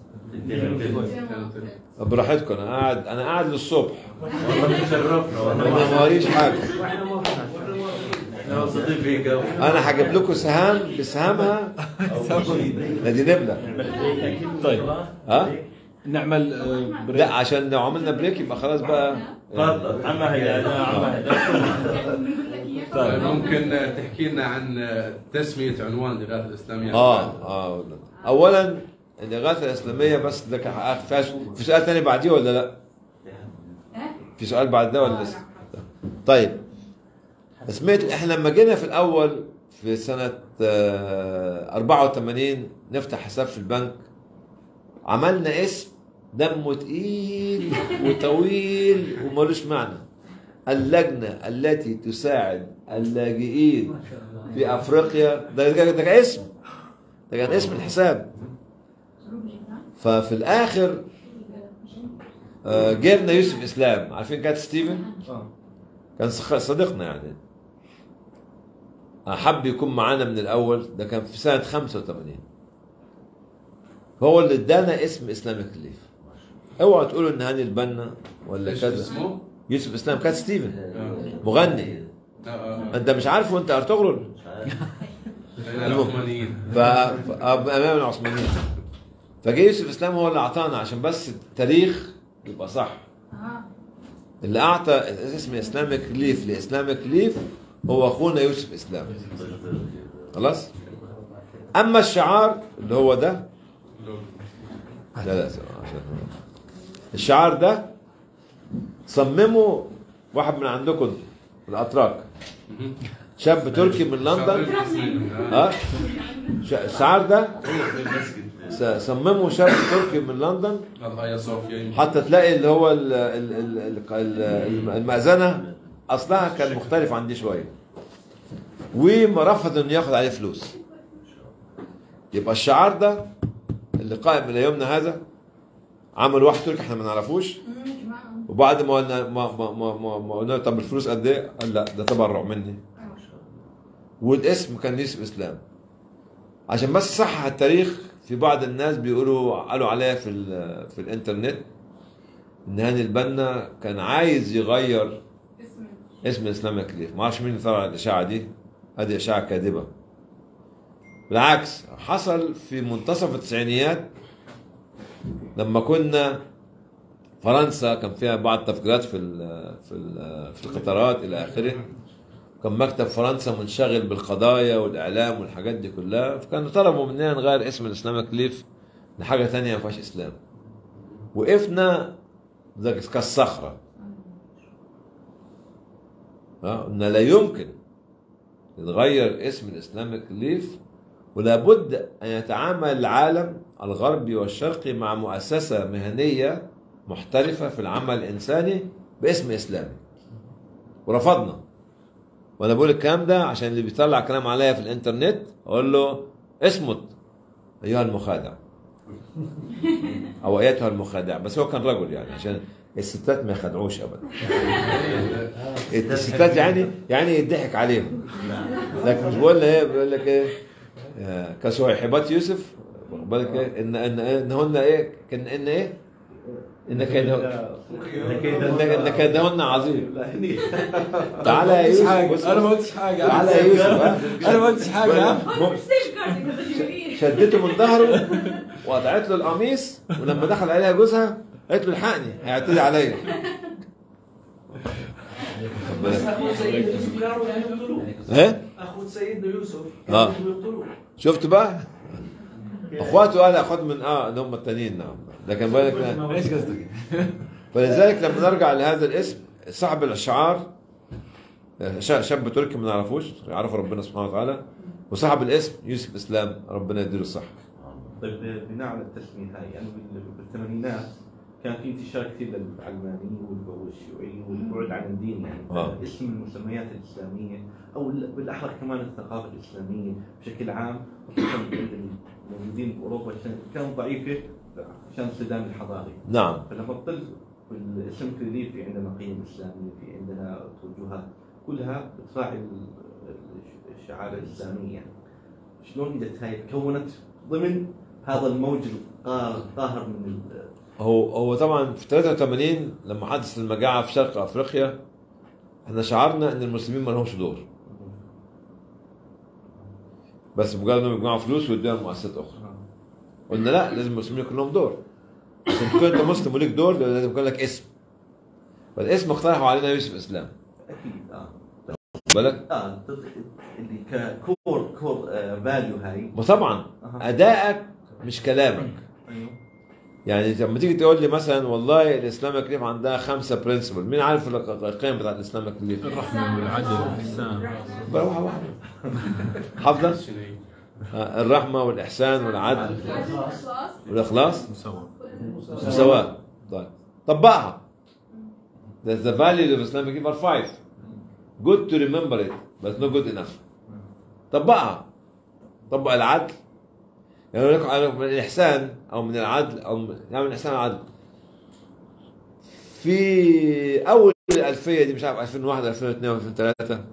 براحتكم انا قاعد انا قاعد للصبح والله تشرفنا انا ما وريش حاجه انا مبسوطين فيك انا هجيب لكم سهام بسهامها نادي نبله طيب ها نعمل آه، بريك لا عشان لو عملنا بريك يبقى خلاص بقى تفضل عم هيدا أنا عم هيدا طيب ممكن تحكي لنا عن تسميه عنوان الاغاثه الاسلاميه اه اه اولا الاغاثه الاسلاميه بس ده كان حقق- فيها سؤال- في سؤال تاني بعديه ولا لا؟ في سؤال بعد ده ولا لسه؟ طيب سمعت احنا لما جينا في الاول في سنه آه، 84 نفتح حساب في البنك عملنا اسم دمه تقيل وطويل وملوش معنى اللجنه التي تساعد اللاجئين في افريقيا ده ده ده كان اسم ده كان اسم الحساب ففي الاخر آه، جبنا يوسف اسلام عارفين كات ستيفن كان صخ- صديقنا يعني حب يكون معانا من الاول ده كان في سنه 85 هو اللي ادانا اسم اسلامك ريليف اوعوا تقولوا ان هاني البنا ولا ايش كذا اسمه؟ يوسف اسلام كات ستيفن مغني آه، آه، انت مش عارفه وانت ارطغرل آه. العثمانيين ف... ف... امام العثمانيين فجه يوسف اسلام هو اللي اعطانا عشان بس التاريخ يبقى صح اللي اعطى اسم اسلامك ليف لاسلامك ليف هو اخونا يوسف اسلام خلاص اما الشعار اللي هو ده لا لا عشان الشعار ده صممه واحد من عندكم الاتراك شاب تركي من لندن ها ش- الشعار ده س- صممه شاب تركي من لندن هايا صوفيا حتى تلاقي اللي هو ال- ال- ال- ال- ال- المأذنة أصلها كان مختلف عن دي شوية وما رفض إنه ياخد عليه فلوس يبقى الشعار ده اللي قائم إلى يومنا هذا عمل واحد تركي احنا ما نعرفوش وبعد ما قلنا ما ما ما ما, ما قلنا له طب الفلوس قد ايه؟ قال لا ده تبرع مني والاسم كان يوسف اسلام عشان بس صحح التاريخ في بعض الناس بيقولوا قالوا عليها في ال- في الانترنت ان هاني البنا كان عايز يغير اسم الاسلام كليف ما اعرفش مين اللي طلع الاشاعه دي هذه اشاعه كاذبه بالعكس حصل في منتصف التسعينيات لما كنا فرنسا كان فيها بعض تفجيرات في ال في ال في القطارات الى اخره كان مكتب فرنسا منشغل بالقضايا والاعلام والحاجات دي كلها فكانوا طلبوا مننا نغير اسم الاسلام كليف لحاجه ثانيه ما فيهاش اسلام وقفنا زي كالصخره ها ان لا يمكن يتغير اسم الاسلامك ليف ولا بد ان يتعامل العالم الغربي والشرقي مع مؤسسه مهنيه محترفه في العمل الانساني باسم اسلامي ورفضنا وانا بقول الكلام ده عشان اللي بيطلع كلام عليا في الانترنت اقول له اصمت ايها المخادع او ايتها المخادع بس هو كان رجل يعني عشان الستات ما يخدعوش ابدا الستات يعني يعني يضحك عليهم لكن مش بقول ايه بيقول لك ايه آه، كصهيبات يوسف واخد بالك ايه ان ان انهن ايه كان ان ايه ان كيدهن ان إن كيدهن عظيم تعالى يا يوسف بص- انا ما قلتش حاجه تعالى يا يوسف ها. انا ما قلتش حاجه شدته من ظهره وقطعت له القميص ولما دخل عليها جوزها قالت له الحقني هيعتدي عليا بس اخو سيدنا يوسف كانوا يعني يقتلوه ايه اخو سيدنا يوسف آه. كانوا يقتلوه شفت بقى اخواته قال اخوات من اه ان هم التانيين نعم لكن بالك ايش قصدك؟ فلذلك لما نرجع لهذا الاسم صاحب الشعار شا- شاب تركي ما نعرفوش يعرفه ربنا سبحانه وتعالى وصاحب الاسم يوسف اسلام ربنا يديله الصحه طيب بناء على التسميه هاي يعني بال- بالثمانينات كان في انتشار كثير للعلمانيه والب- والشيوعيه والبعد عن الدين يعني آه. اسم المسميات الاسلاميه او ال- بالاحرى كمان الثقافه الاسلاميه بشكل عام خصوصا الموجودين باوروبا كان- كانت ضعيفه عشان الصدام الحضاري نعم فلما بطل الاسم كريليف في عندنا قيم اسلاميه في عندنا توجهات كلها بتراعي ال- ال- الشعائر الاسلاميه يعني شلون اجت هاي تكونت ضمن هذا الموج القاهر القاهر من ال- هو هو طبعا في 83 لما حدث المجاعه في شرق افريقيا احنا شعرنا ان المسلمين ما لهمش دور بس مجرد انهم يجمعوا فلوس ويدوها لمؤسسات اخرى قلنا لا لازم المسلمين يكون لهم دور عشان تكون انت مسلم وليك دور لازم يكون لك اسم فالاسم اقترحوا علينا يوسف اسلام اكيد اه بالك اه اللي ككور كور فاليو هاي وطبعا ادائك مش كلامك ايوه يعني لما تيجي تقول لي مثلا والله الاسلام كليف عندها خمسه برنسبل مين عارف الق- القيم بتاعت الاسلام كليف؟ الرحمة والعدل والإحسان بقى واحده واحده حافظه؟ آه، الرحمه والاحسان والعدل والاخلاص مساواة مساواه طيب طبقها That's the value of Islamic giver five. Good to remember it, but not good enough. طبقها. طبق العدل. يعني يقول لك على- من الإحسان أو من العدل أو من يعني من الإحسان العدل. في أول الألفية دي مش عارف 2001 2002 2003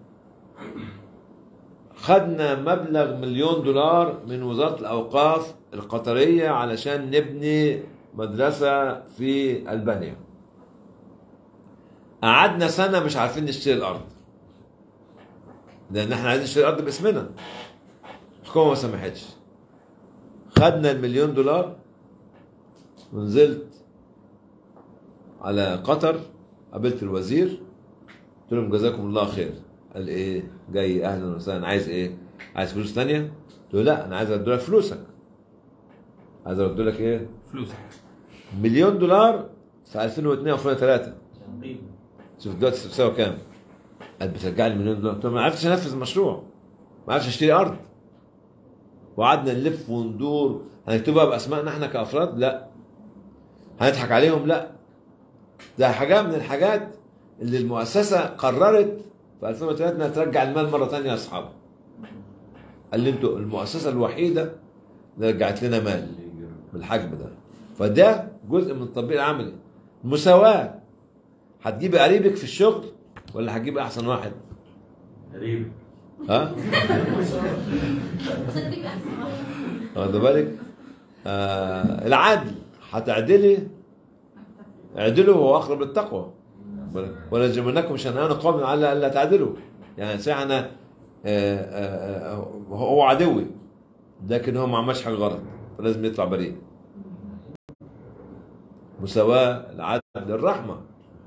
خدنا مبلغ مليون دولار من وزارة الأوقاف القطرية علشان نبني مدرسة في ألبانيا قعدنا سنة مش عارفين نشتري الأرض لأن احنا عايزين نشتري الأرض باسمنا الحكومة ما سمحتش خدنا المليون دولار ونزلت على قطر قابلت الوزير قلت لهم جزاكم الله خير قال ايه جاي اهلا وسهلا عايز ايه عايز فلوس تانية قلت له لا انا عايز ارد لك فلوسك عايز ارد لك ايه فلوسك مليون دولار في 2002 او 2003 شوف دلوقتي بتساوي كام؟ قال بترجع لي مليون دولار قلت له ما عرفتش انفذ المشروع ما عرفتش اشتري ارض وقعدنا نلف وندور هنكتبها باسمائنا احنا كافراد؟ لا هنضحك عليهم؟ لا ده حاجه من الحاجات اللي المؤسسه قررت في 2003 انها ترجع المال مره ثانيه لاصحابه قال لي انتوا المؤسسه الوحيده اللي رجعت لنا مال بالحجم ده فده جزء من التطبيق العملي مساواة هتجيبي قريبك في الشغل ولا هتجيبي احسن واحد قريب ها واخد بالك آه العدل هتعدلي اعدلوا هو اقرب للتقوى ولا يجرمنكم شنآن قوم على الا تعدلوا يعني صحيح انا آه، آه، آه، هو عدوي لكن هو ما عملش حاجه غلط فلازم يطلع بريء مساواة العدل الرحمة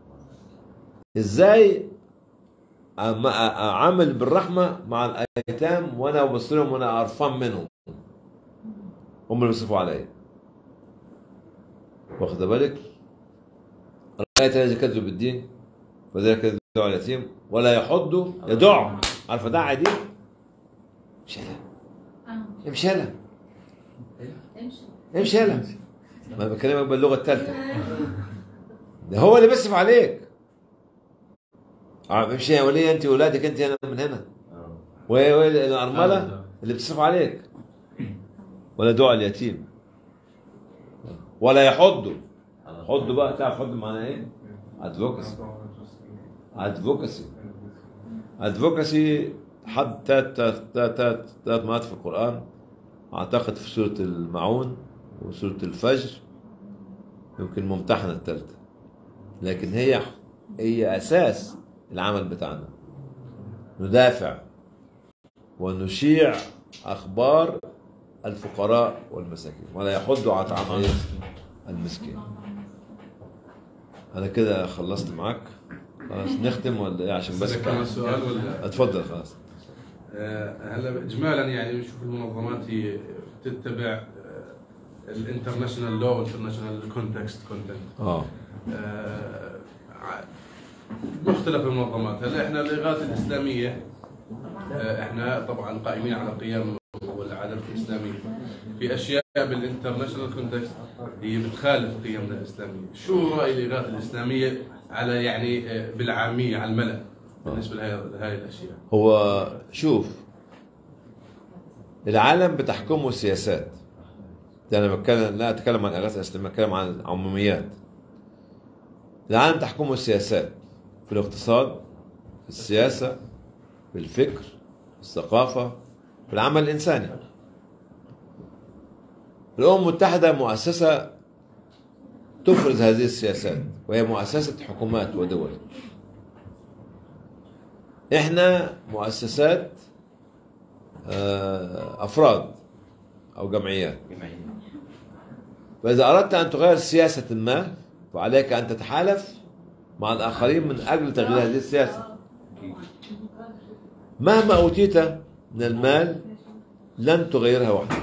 ازاي أم- اعامل بالرحمة مع الايتام وانا ببص لهم وانا قرفان منهم هم اللي بيصرفوا عليا واخد بالك رأيت الذي كذب بالدين وذلك يدعو على اليتيم ولا يحض يدع عارفه دع دي امشي امشي يلا امشي يلا ما بكلمك باللغه الثالثه ده هو اللي بيصرف عليك آه، امشي يا وليه انت واولادك انت هنا من هنا وهي وهي الارمله اللي بتصرف عليك ولا دعاء اليتيم ولا يحض حض بقى تعرف حض معناه ايه؟ ادفوكسي ادفوكسي ادفوكسي حد تلات تلات تلات تلات مرات في القرآن أعتقد في سورة المعون وسورة الفجر يمكن ممتحنة الثالثة لكن هي هي أساس العمل بتاعنا ندافع ونشيع أخبار الفقراء والمساكين ولا يحض على طعام إيه؟ المسكين أنا كده خلصت معاك خلاص نختم ولا إيه عشان بس أسألك كمان سؤال ولا؟ اتفضل خلاص آه، هلا اجمالا يعني نشوف المنظمات هي تتبع الانترناشونال لو والانترناشونال كونتكست كونتنت اه مختلف المنظمات هلا احنا الاغاثه الاسلاميه آه، احنا طبعا قائمين على قيم والعادات الاسلاميه في اشياء بالانترناشونال كونتكست هي بتخالف قيمنا الاسلاميه شو راي الاغاثه الاسلاميه على يعني آه، بالعاميه على الملا بالنسبه لهي لهي الاشياء هو شوف العالم بتحكمه السياسات ده انا بتكلم لا اتكلم عن الاغاثه الاسلاميه بتكلم عن عموميات العالم تحكمه السياسات في الاقتصاد في السياسه في الفكر في الثقافه في العمل الانساني الامم المتحده مؤسسه تفرز هذه السياسات وهي مؤسسه حكومات ودول احنا مؤسسات آه، افراد او جمعيات فاذا اردت ان تغير سياسه ما فعليك ان تتحالف مع الاخرين من اجل تغيير هذه السياسه مهما اوتيت من المال لن تغيرها وحدك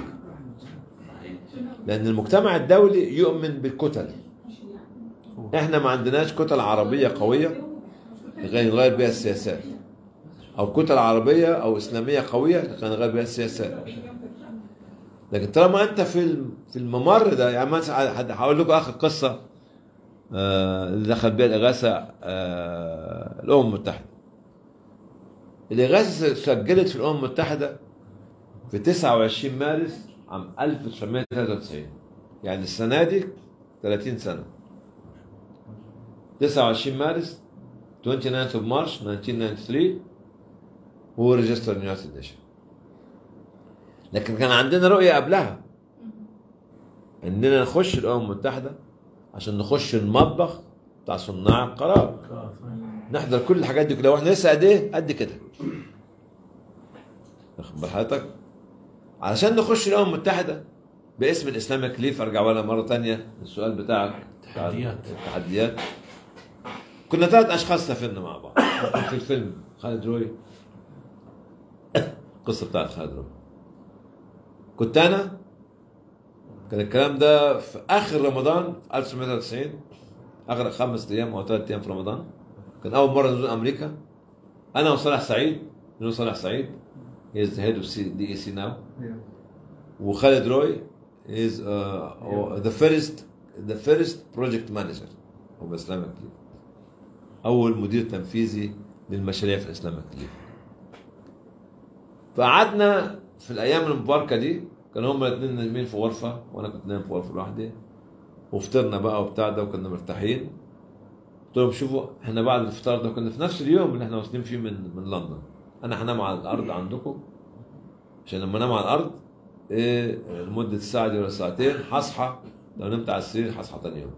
لان المجتمع الدولي يؤمن بالكتل احنا ما عندناش كتل عربيه قويه لكي نغير بها السياسات او كتل عربيه او اسلاميه قويه لكي نغير بها السياسات لكن طالما انت في الم- في الممر ده يعني مثلا حد- هقول لكم اخر قصه آه، اللي دخل بها الاغاثه آه، الامم المتحده الاغاثه سجلت في الامم المتحده في 29 مارس عام 1993 يعني السنه دي 30 سنه 29 مارس 29 of March 1993 هو ريجستر يونايتد نيشن لكن كان عندنا رؤية قبلها اننا نخش الامم المتحدة عشان نخش المطبخ بتاع صناع القرار نحضر كل الحاجات دي كلها واحنا لسه قد ايه؟ قد كده واخد بال حضرتك؟ علشان نخش الامم المتحدة باسم الاسلامك ليف ارجع ولا مرة تانية السؤال بتاعك بتاع تحديات. التحديات كنا ثلاث اشخاص سافرنا مع بعض في الفيلم خالد روي القصه بتاعت خالد روي كنت انا كان الكلام ده في اخر رمضان في 1993 اخر خمس ايام او ثلاث ايام في رمضان كان اول مره نزور امريكا انا وصالح سعيد نزور صالح سعيد he is the head of DEC now وخالد روي is uh, the first the first project manager of Islamic League اول مدير تنفيذي للمشاريع في الاسلامك ليج فقعدنا في الايام المباركه دي كانوا هما الاثنين نايمين في غرفه وانا كنت نايم في غرفه لوحدي وفطرنا بقى وبتاع ده وكنا مرتاحين قلت لهم شوفوا احنا بعد الفطار ده كنا في نفس اليوم اللي احنا واصلين فيه من من لندن انا هنام على الارض عندكم عشان لما انام على الارض ايه لمده ساعه دي ولا ساعتين هصحى لو نمت على السرير هصحى تاني يوم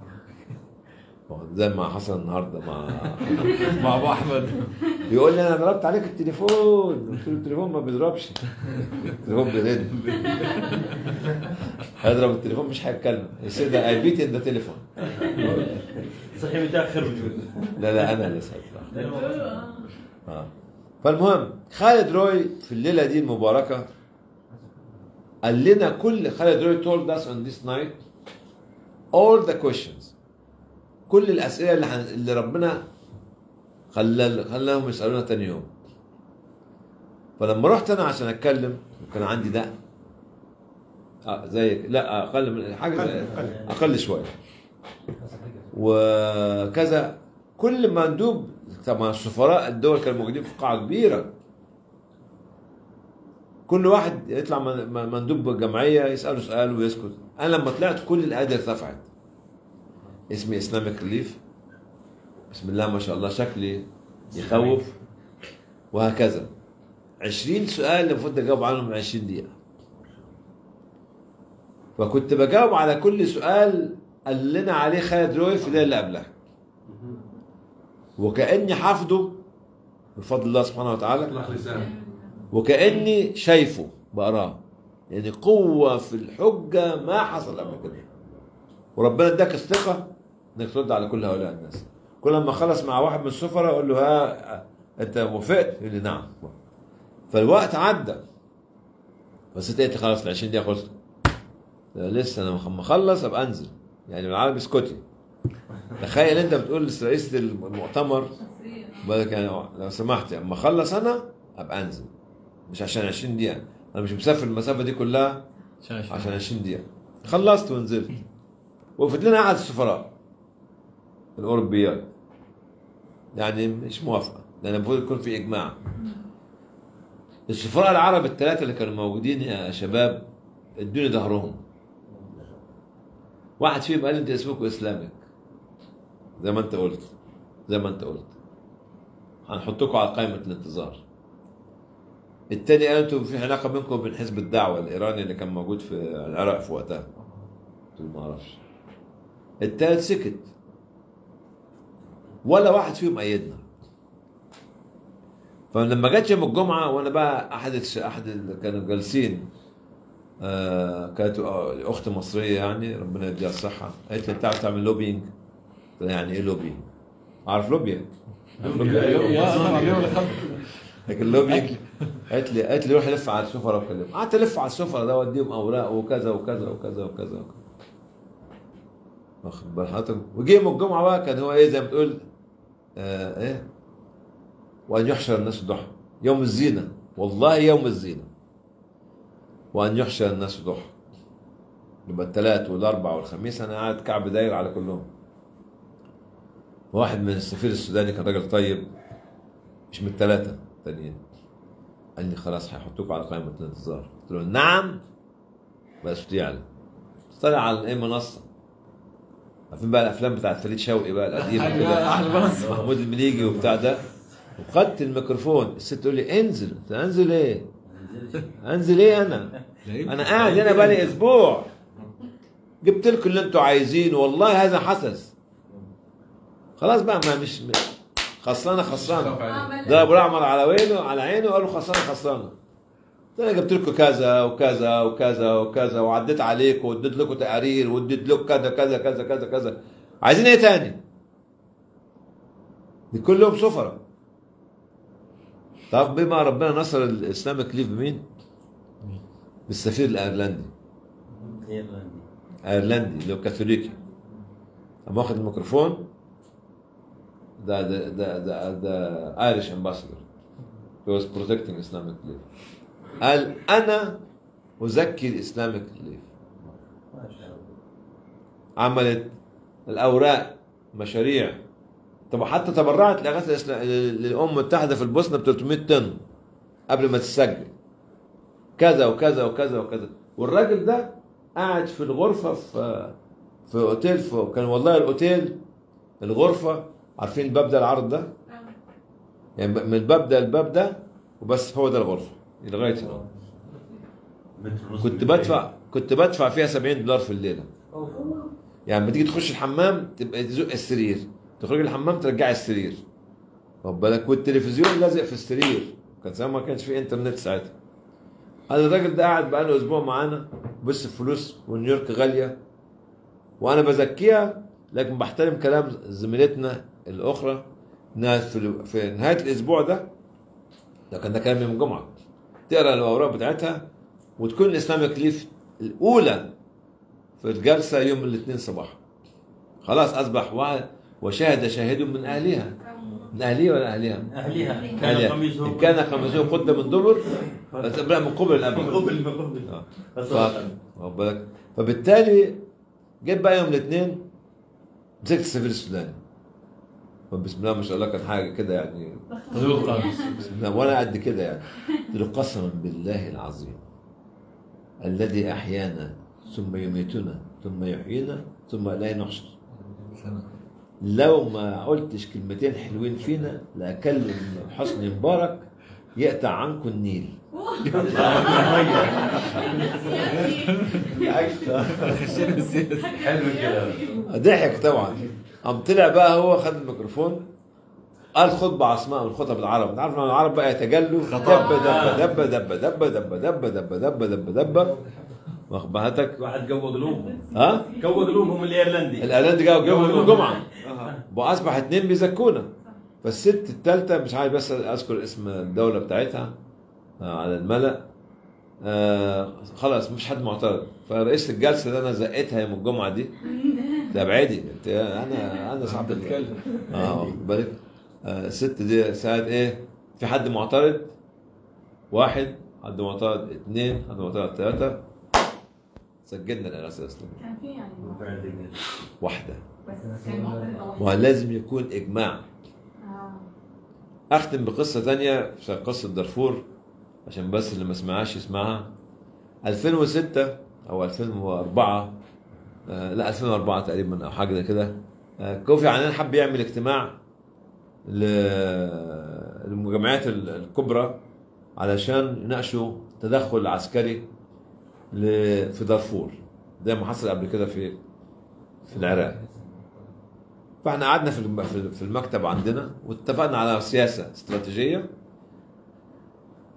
زي ما حصل النهارده مع مع ابو احمد بيقول لي انا ضربت عليك التليفون قلت له التليفون ما بيضربش التليفون بيرن هيضرب التليفون مش هيتكلم يصير ده اي بيت ان ذا تليفون صحيح متاخر لا لا انا اللي سألت اه فالمهم خالد روي في الليله دي المباركه قال لنا كل خالد روي told us on this night all the questions كل الاسئله اللي, حن... اللي ربنا خلى خلاهم يسالونا تاني يوم فلما رحت انا عشان اتكلم كان عندي دق آه زي لا اقل من حاجه زي- اقل شويه وكذا كل مندوب طبعا سفراء الدول كانوا موجودين في قاعه كبيره كل واحد يطلع من- من- مندوب جمعيه يساله سؤال ويسكت انا لما طلعت كل الايادي ارتفعت اسمي اسلامك ريليف بسم الله ما شاء الله شكلي يخوف وهكذا 20 سؤال المفروض اجاوب عنهم من 20 دقيقه فكنت بجاوب على كل سؤال قال لنا عليه خالد روي في الليله اللي قبلها وكاني حافظه بفضل الله سبحانه وتعالى اطلق لسانك وكاني شايفه بقراه يعني قوه في الحجه ما حصل قبل كده وربنا اداك الثقه انك ترد على كل هؤلاء الناس كل ما خلص مع واحد من السفراء اقول له ها انت وافقت؟ يقول لي نعم فالوقت عدى بس انت قلت خلاص ال 20 دقيقه خلصت لا لسه انا لما اخلص ابقى انزل يعني بالعربي اسكتي تخيل انت بتقول لرئيس المؤتمر بالك يعني لو سمحت اما اخلص انا ابقى انزل مش عشان 20 دقيقه انا مش مسافر المسافه دي كلها عشان 20 دقيقه خلصت ونزلت وقفت لنا احد السفراء الاوروبيات يعني مش موافقه لان المفروض يكون في اجماع السفراء العرب الثلاثه اللي كانوا موجودين يا شباب ادوني ظهرهم واحد فيهم قال لي انت اسمكم اسلامك زي ما انت قلت زي ما انت قلت هنحطكم على قائمه الانتظار التاني قال انتوا في علاقه بينكم وبين حزب الدعوه الايراني اللي كان موجود في العراق في وقتها قلت له ما اعرفش التالت سكت ولا واحد فيهم ايدنا فلما جت يوم الجمعه وانا بقى احد الش... احد اللي كانوا جالسين آه كانت آه، اخت مصريه يعني ربنا يديها الصحه قالت لي بتعرف تعمل لوبينج قلت لها يعني ايه لوبينج؟ اعرف لوبيا عارف لوبيا؟ لكن لوبينج قالت لي قالت لي روح لف على السفره وكلمهم قعدت الف على السفره ده واديهم اوراق وكذا وكذا وكذا وكذا وكذا واخد بال حضرتك وجه يوم الجمعه بقى كان هو ايه زي ما تقول آه ايه وان يحشر الناس ضحى يوم الزينه والله يوم الزينه وان يحشر الناس ضحى يبقى الثلاث والاربع والخميس انا قاعد كعب داير على كلهم واحد من السفير السوداني كان راجل طيب مش من الثلاثه التانيين قال لي خلاص هيحطوك على قائمه الانتظار قلت له نعم بس يعني طلع على ايه منصه عارفين بقى الافلام بتاعت فريد شوقي بقى القديمه أيوة، كده أحلى منصة. محمود المليجي وبتاع ده وخدت الميكروفون الست تقول لي انزل قلت لها انزل ايه؟ انزل ايه انا؟ انا قاعد هنا بقالي اسبوع جبت لكم اللي انتوا عايزينه والله هذا حسس خلاص بقى ما مش خسرانه خسرانه ده ابو الاعمر على عينه على عينه قالوا خسرانه خسرانه ده انا جبت لكم كذا وكذا وكذا وكذا وعديت عليكم واديت لكم تقارير واديت لكم كذا كذا كذا كذا كذا عايزين ايه تاني؟ دي كلهم سفراء تعرف بما ربنا نصر الاسلامك ليف بمين؟ بالسفير الايرلندي ايرلندي اللي هو كاثوليكي قام واخد الميكروفون ده ده ده ده ده ايرش امباسدور he was protecting Islamic belief قال انا ازكي الاسلامك بليف عملت الاوراق مشاريع طب حتى تبرعت لاغاثه الإسلا- للامم المتحده في البوسنه ب 300 طن قبل ما تسجل كذا وكذا وكذا وكذا والراجل ده قاعد في الغرفه في في اوتيل في كان والله الاوتيل الغرفه عارفين الباب ده العرض ده يعني من الباب ده للباب ده وبس هو ده الغرفه لغايه هنا كنت بدفع كنت بدفع فيها 70 دولار في الليله يعني لما تيجي تخش الحمام تبقى تزق السرير تخرج الحمام ترجعي السرير واخد بالك والتلفزيون لازق في السرير كان زمان ما كانش في انترنت ساعتها قال الراجل ده قاعد بقاله اسبوع معانا بص الفلوس ونيويورك غاليه وانا بزكيها لكن بحترم كلام زميلتنا الاخرى انها في, في نهايه الاسبوع ده ده كان ده كلام يوم الجمعه تقرا الاوراق بتاعتها وتكون الاسلامك ليف الاولى في الجلسه يوم الاثنين صباحا خلاص اصبح واحد وشاهد شاهد من اهلها من اهلها ولا اهلها؟ أهلها. من كان أهلها. قميصه- إن كان قميصه قد من دبر لا من قبل الاب من قبل- من قبل. آه. بس ف- هو- واخد بالك فبالتالي جيت بقى يوم الاثنين مسكت السفير السوداني فبسم الله ما شاء الله كان حاجه كده يعني ذو القاموس. بسم الله وانا قد كده يعني قلت له قسما بالله العظيم الذي احيانا ثم يميتنا ثم يحيينا ثم اليه نحشر لو ما قلتش كلمتين حلوين فينا لاكلم حسني مبارك يقطع عنكم النيل حلو الكلام ضحك طبعا قام طلع بقى هو خد الميكروفون قال خطبة عصماء من خطب العرب انت عارف ان العرب بقى يتجلوا دب دب دب دب دب دب دب دب دب دب دب دب واخد بالك واحد قوى قلوبهم ها؟ قوى قلوبهم الايرلندي الايرلندي جاوا يوم الجمعه واصبح اثنين بيزكونا فالست الثالثه مش عايز بس اذكر اسم الدوله بتاعتها آه، على الملا آه خلاص مش حد معترض فرئيس الجلسه اللي انا زقتها يوم الجمعه دي ده ابعدي انت انا انا صعب تتكلم. اه واخد بالك آه الست دي ساعات ايه في حد معترض واحد حد معترض اثنين حد معترض ثلاثه سجلنا الاساس الاسلاميه كان في يعني واحده بس كان معترضة واحدة. ولازم يكون اجماع آه. اختم بقصه ثانيه في قصه دارفور عشان بس اللي ما سمعهاش يسمعها 2006 او 2004 آه لا 2004 تقريبا او حاجه زي كده آه كوفي عنان حب يعمل اجتماع ل- للمجمعات ال- الكبرى علشان يناقشوا تدخل عسكري ل- في دارفور زي ما حصل قبل كده في في العراق فاحنا قعدنا في الم- في- في المكتب عندنا واتفقنا على سياسه استراتيجيه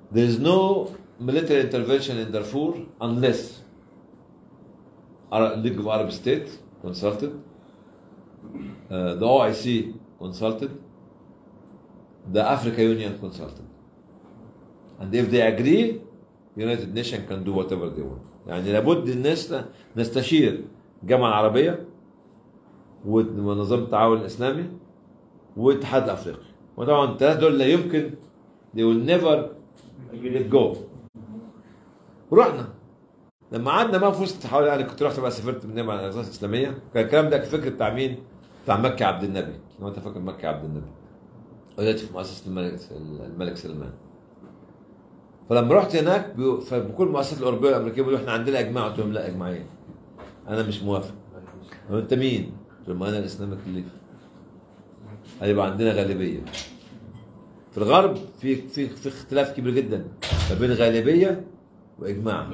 there is no military intervention in Darfur unless Arab, League of Arab States consulted, uh, the OIC consulted, the Africa Union consulted. And if they agree, United Nations can do whatever they want. يعني لابد الناس نستشير الجامعة العربية ونظام التعاون الإسلامي والاتحاد الأفريقي. وطبعا الثلاثة دول لا يمكن they will never let go. ورحنا لما قعدنا بقى في وسط حوالي انا كنت رحت بقى سافرت من مع الاساس الاسلاميه كان الكلام ده فكره بتاع مين؟ بتاع مكي عبد النبي لو انت فاكر مكي عبد النبي ودلوقتي في مؤسسه الملك الملك سلمان فلما رحت هناك بيقو- فبكل المؤسسات الاوروبيه والامريكيه بيقولوا احنا عندنا اجماع قلت لهم لا اجماعين انا مش موافق قالوا انت مين؟ قلت لهم انا الاسلام الخليفه هيبقى عندنا غالبيه في الغرب في في في اختلاف كبير جدا ما بين غالبيه واجماع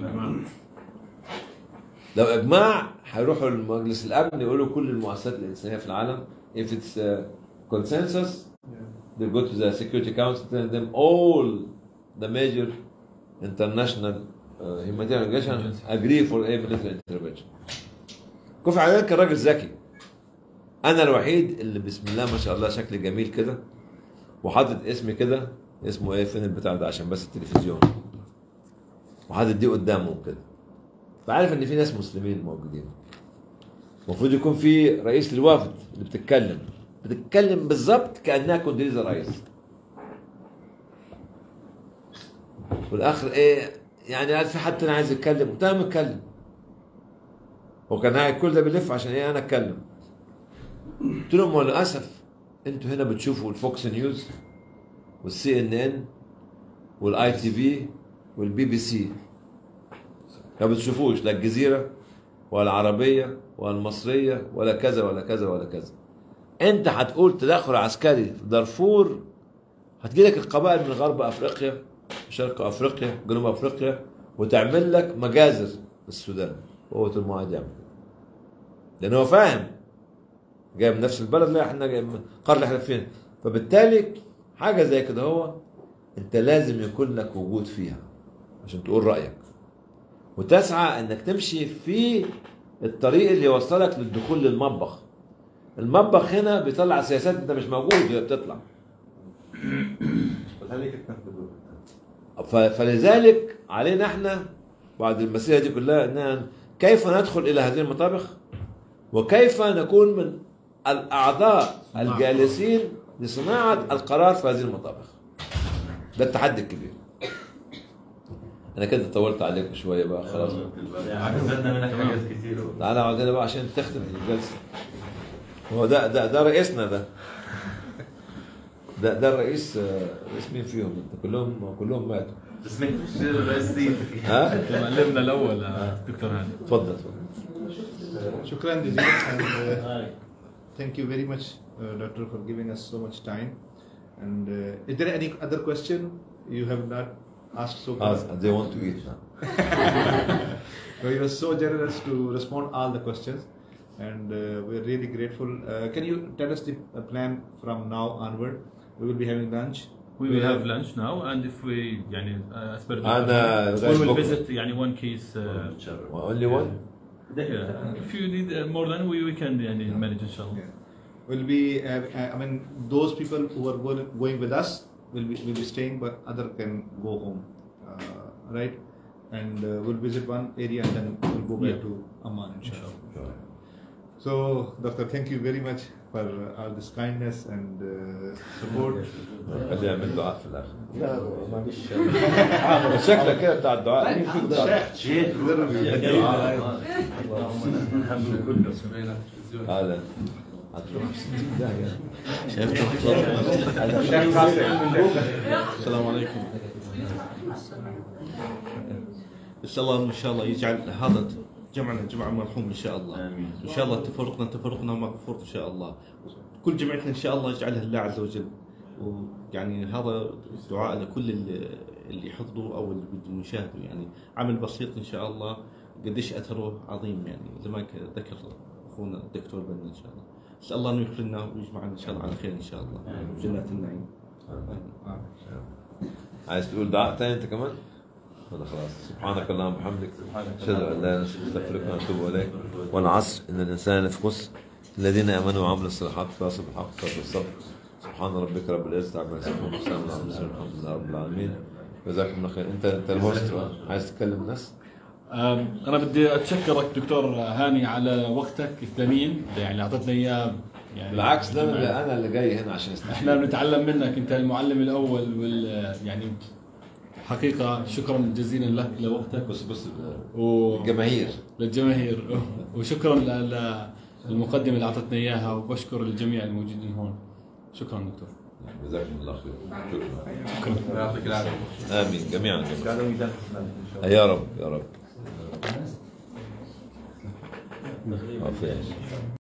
لو اجماع هيروحوا لمجلس الامن يقولوا كل المؤسسات الانسانيه في العالم if it's uh, consensus they go to the security council tell them all the major international uh, humanitarian organizations agree for a military intervention كوفي عنان كان راجل ذكي انا الوحيد اللي بسم الله ما شاء الله شكلي جميل كده وحاطط اسمي كده اسمه ايه فين البتاع ده عشان بس التلفزيون وحاطط دي قدامه كده فعارف ان في ناس مسلمين موجودين المفروض يكون في رئيس للوفد اللي بتتكلم بتتكلم بالظبط كانها كوندريزا رايس والاخر ايه يعني قال في حد انا عايز يتكلم قلت له اتكلم هو كان قاعد كل ده بيلف عشان ايه انا اتكلم قلت لهم وللاسف انتوا هنا بتشوفوا الفوكس نيوز والسي ان ان والاي تي في والبي بي سي ما بتشوفوش لا الجزيره ولا العربيه ولا المصريه ولا كذا ولا كذا ولا كذا انت هتقول تدخل عسكري في دارفور هتجي لك القبائل من غرب افريقيا شرق افريقيا جنوب افريقيا وتعمل لك مجازر في السودان هو المعاد يعمل لان هو فاهم جاي من نفس البلد لا احنا جاي من القاره اللي احنا فيها فبالتالي حاجه زي كده هو انت لازم يكون لك وجود فيها عشان تقول رايك وتسعى انك تمشي في الطريق اللي يوصلك للدخول للمطبخ المطبخ هنا بيطلع سياسات انت مش موجود هي بتطلع وذلك تنفذوه ف- فلذلك علينا احنا بعد المسيره دي كلها ان كيف ندخل الى هذه المطابخ وكيف نكون من الاعضاء الجالسين لصناعه القرار في هذه المطابخ ده التحدي الكبير انا كده طولت عليكم شويه بقى خلاص استفدنا منك حاجات كتير تعالى عندنا بقى عشان تختم الجلسه هو ده ده ده رئيسنا ده ده ده الرئيس آه، رئيس مين فيهم انت كلهم كلهم ماتوا بس مش رئيسين ها معلمنا الاول آه، دكتور هاني اتفضل اتفضل Shukran Jazeera and uh, thank you very much, uh, Doctor, for giving us so much time. And uh, is there any other question you have not asked so far? Ah, they want to eat now. So he was so generous to respond all the questions, and uh, we're really grateful. Uh, can you tell us the uh, plan from now onward? We will be having lunch. We will have lunch now and if we يعني uh, as per the أنا we لغاية will بكرة. visit يعني one case uh, Only one? yeah. if you need uh, more than we, we can يعني manage إن شاء الله Will be, uh, uh, I mean, those people who are go- going with us will be will be staying, but other can go home, uh, right? And uh, we'll visit one area and then we'll go back Yeah. to Amman, inshallah. So, Doctor, thank you very much for uh, all this kindness and uh, support. خليه يعمل دعاء في الاخر لا معلش شكلك كده بتاع الدعاء مين فيكم بتاع شيخ هذا هتروح في 60 داهيه السلام عليكم ان شاء الله ان شاء الله يجعل هذا جمعنا جمع مرحوم ان شاء الله ان شاء الله تفرقنا تفرقنا مغفور ان شاء الله كل جمعتنا ان شاء الله يجعلها الله عز وجل ويعني هذا دعاء لكل اللي اللي يحضروا او اللي بدهم يشاهدوا يعني عمل بسيط ان شاء الله قديش اثره عظيم يعني زي ما ذكر اخونا الدكتور بنا ان شاء الله نسال الله انه يغفر لنا ويجمعنا ان شاء الله على خير ان شاء الله جنات النعيم آمين. عايز تقول دعاء تاني انت كمان؟ ولا خلاص سبحانك اللهم وبحمدك اشهد ان لا اله الا انت استغفرك واتوب اليك والعصر ان الانسان لفي خسر الذين امنوا وعملوا الصالحات تواصوا بالحق وتواصوا بالصبر سبحان ربك رب العزه عما يصفون وسلام على المرسلين الحمد لله رب العالمين جزاكم الله خير انت انت الهوست عايز تكلم الناس؟ أم، انا بدي اتشكرك دكتور هاني على وقتك الثمين يعني اللي اعطيتنا اياه يعني بالعكس ده انا اللي انا اللي جاي هنا عشان استفيد احنا بنتعلم منك انت المعلم الاول وال يعني حقيقه شكرا جزيلا لك لوقتك بص بص و... الجماهير للجماهير وشكرا ل- للمقدمه اللي اعطتنا اياها وبشكر الجميع الموجودين هون شكرا دكتور جزاكم الله خير شكرا شكرا يعطيك العافيه امين جميعا جميعا يا رب يا رب عافية.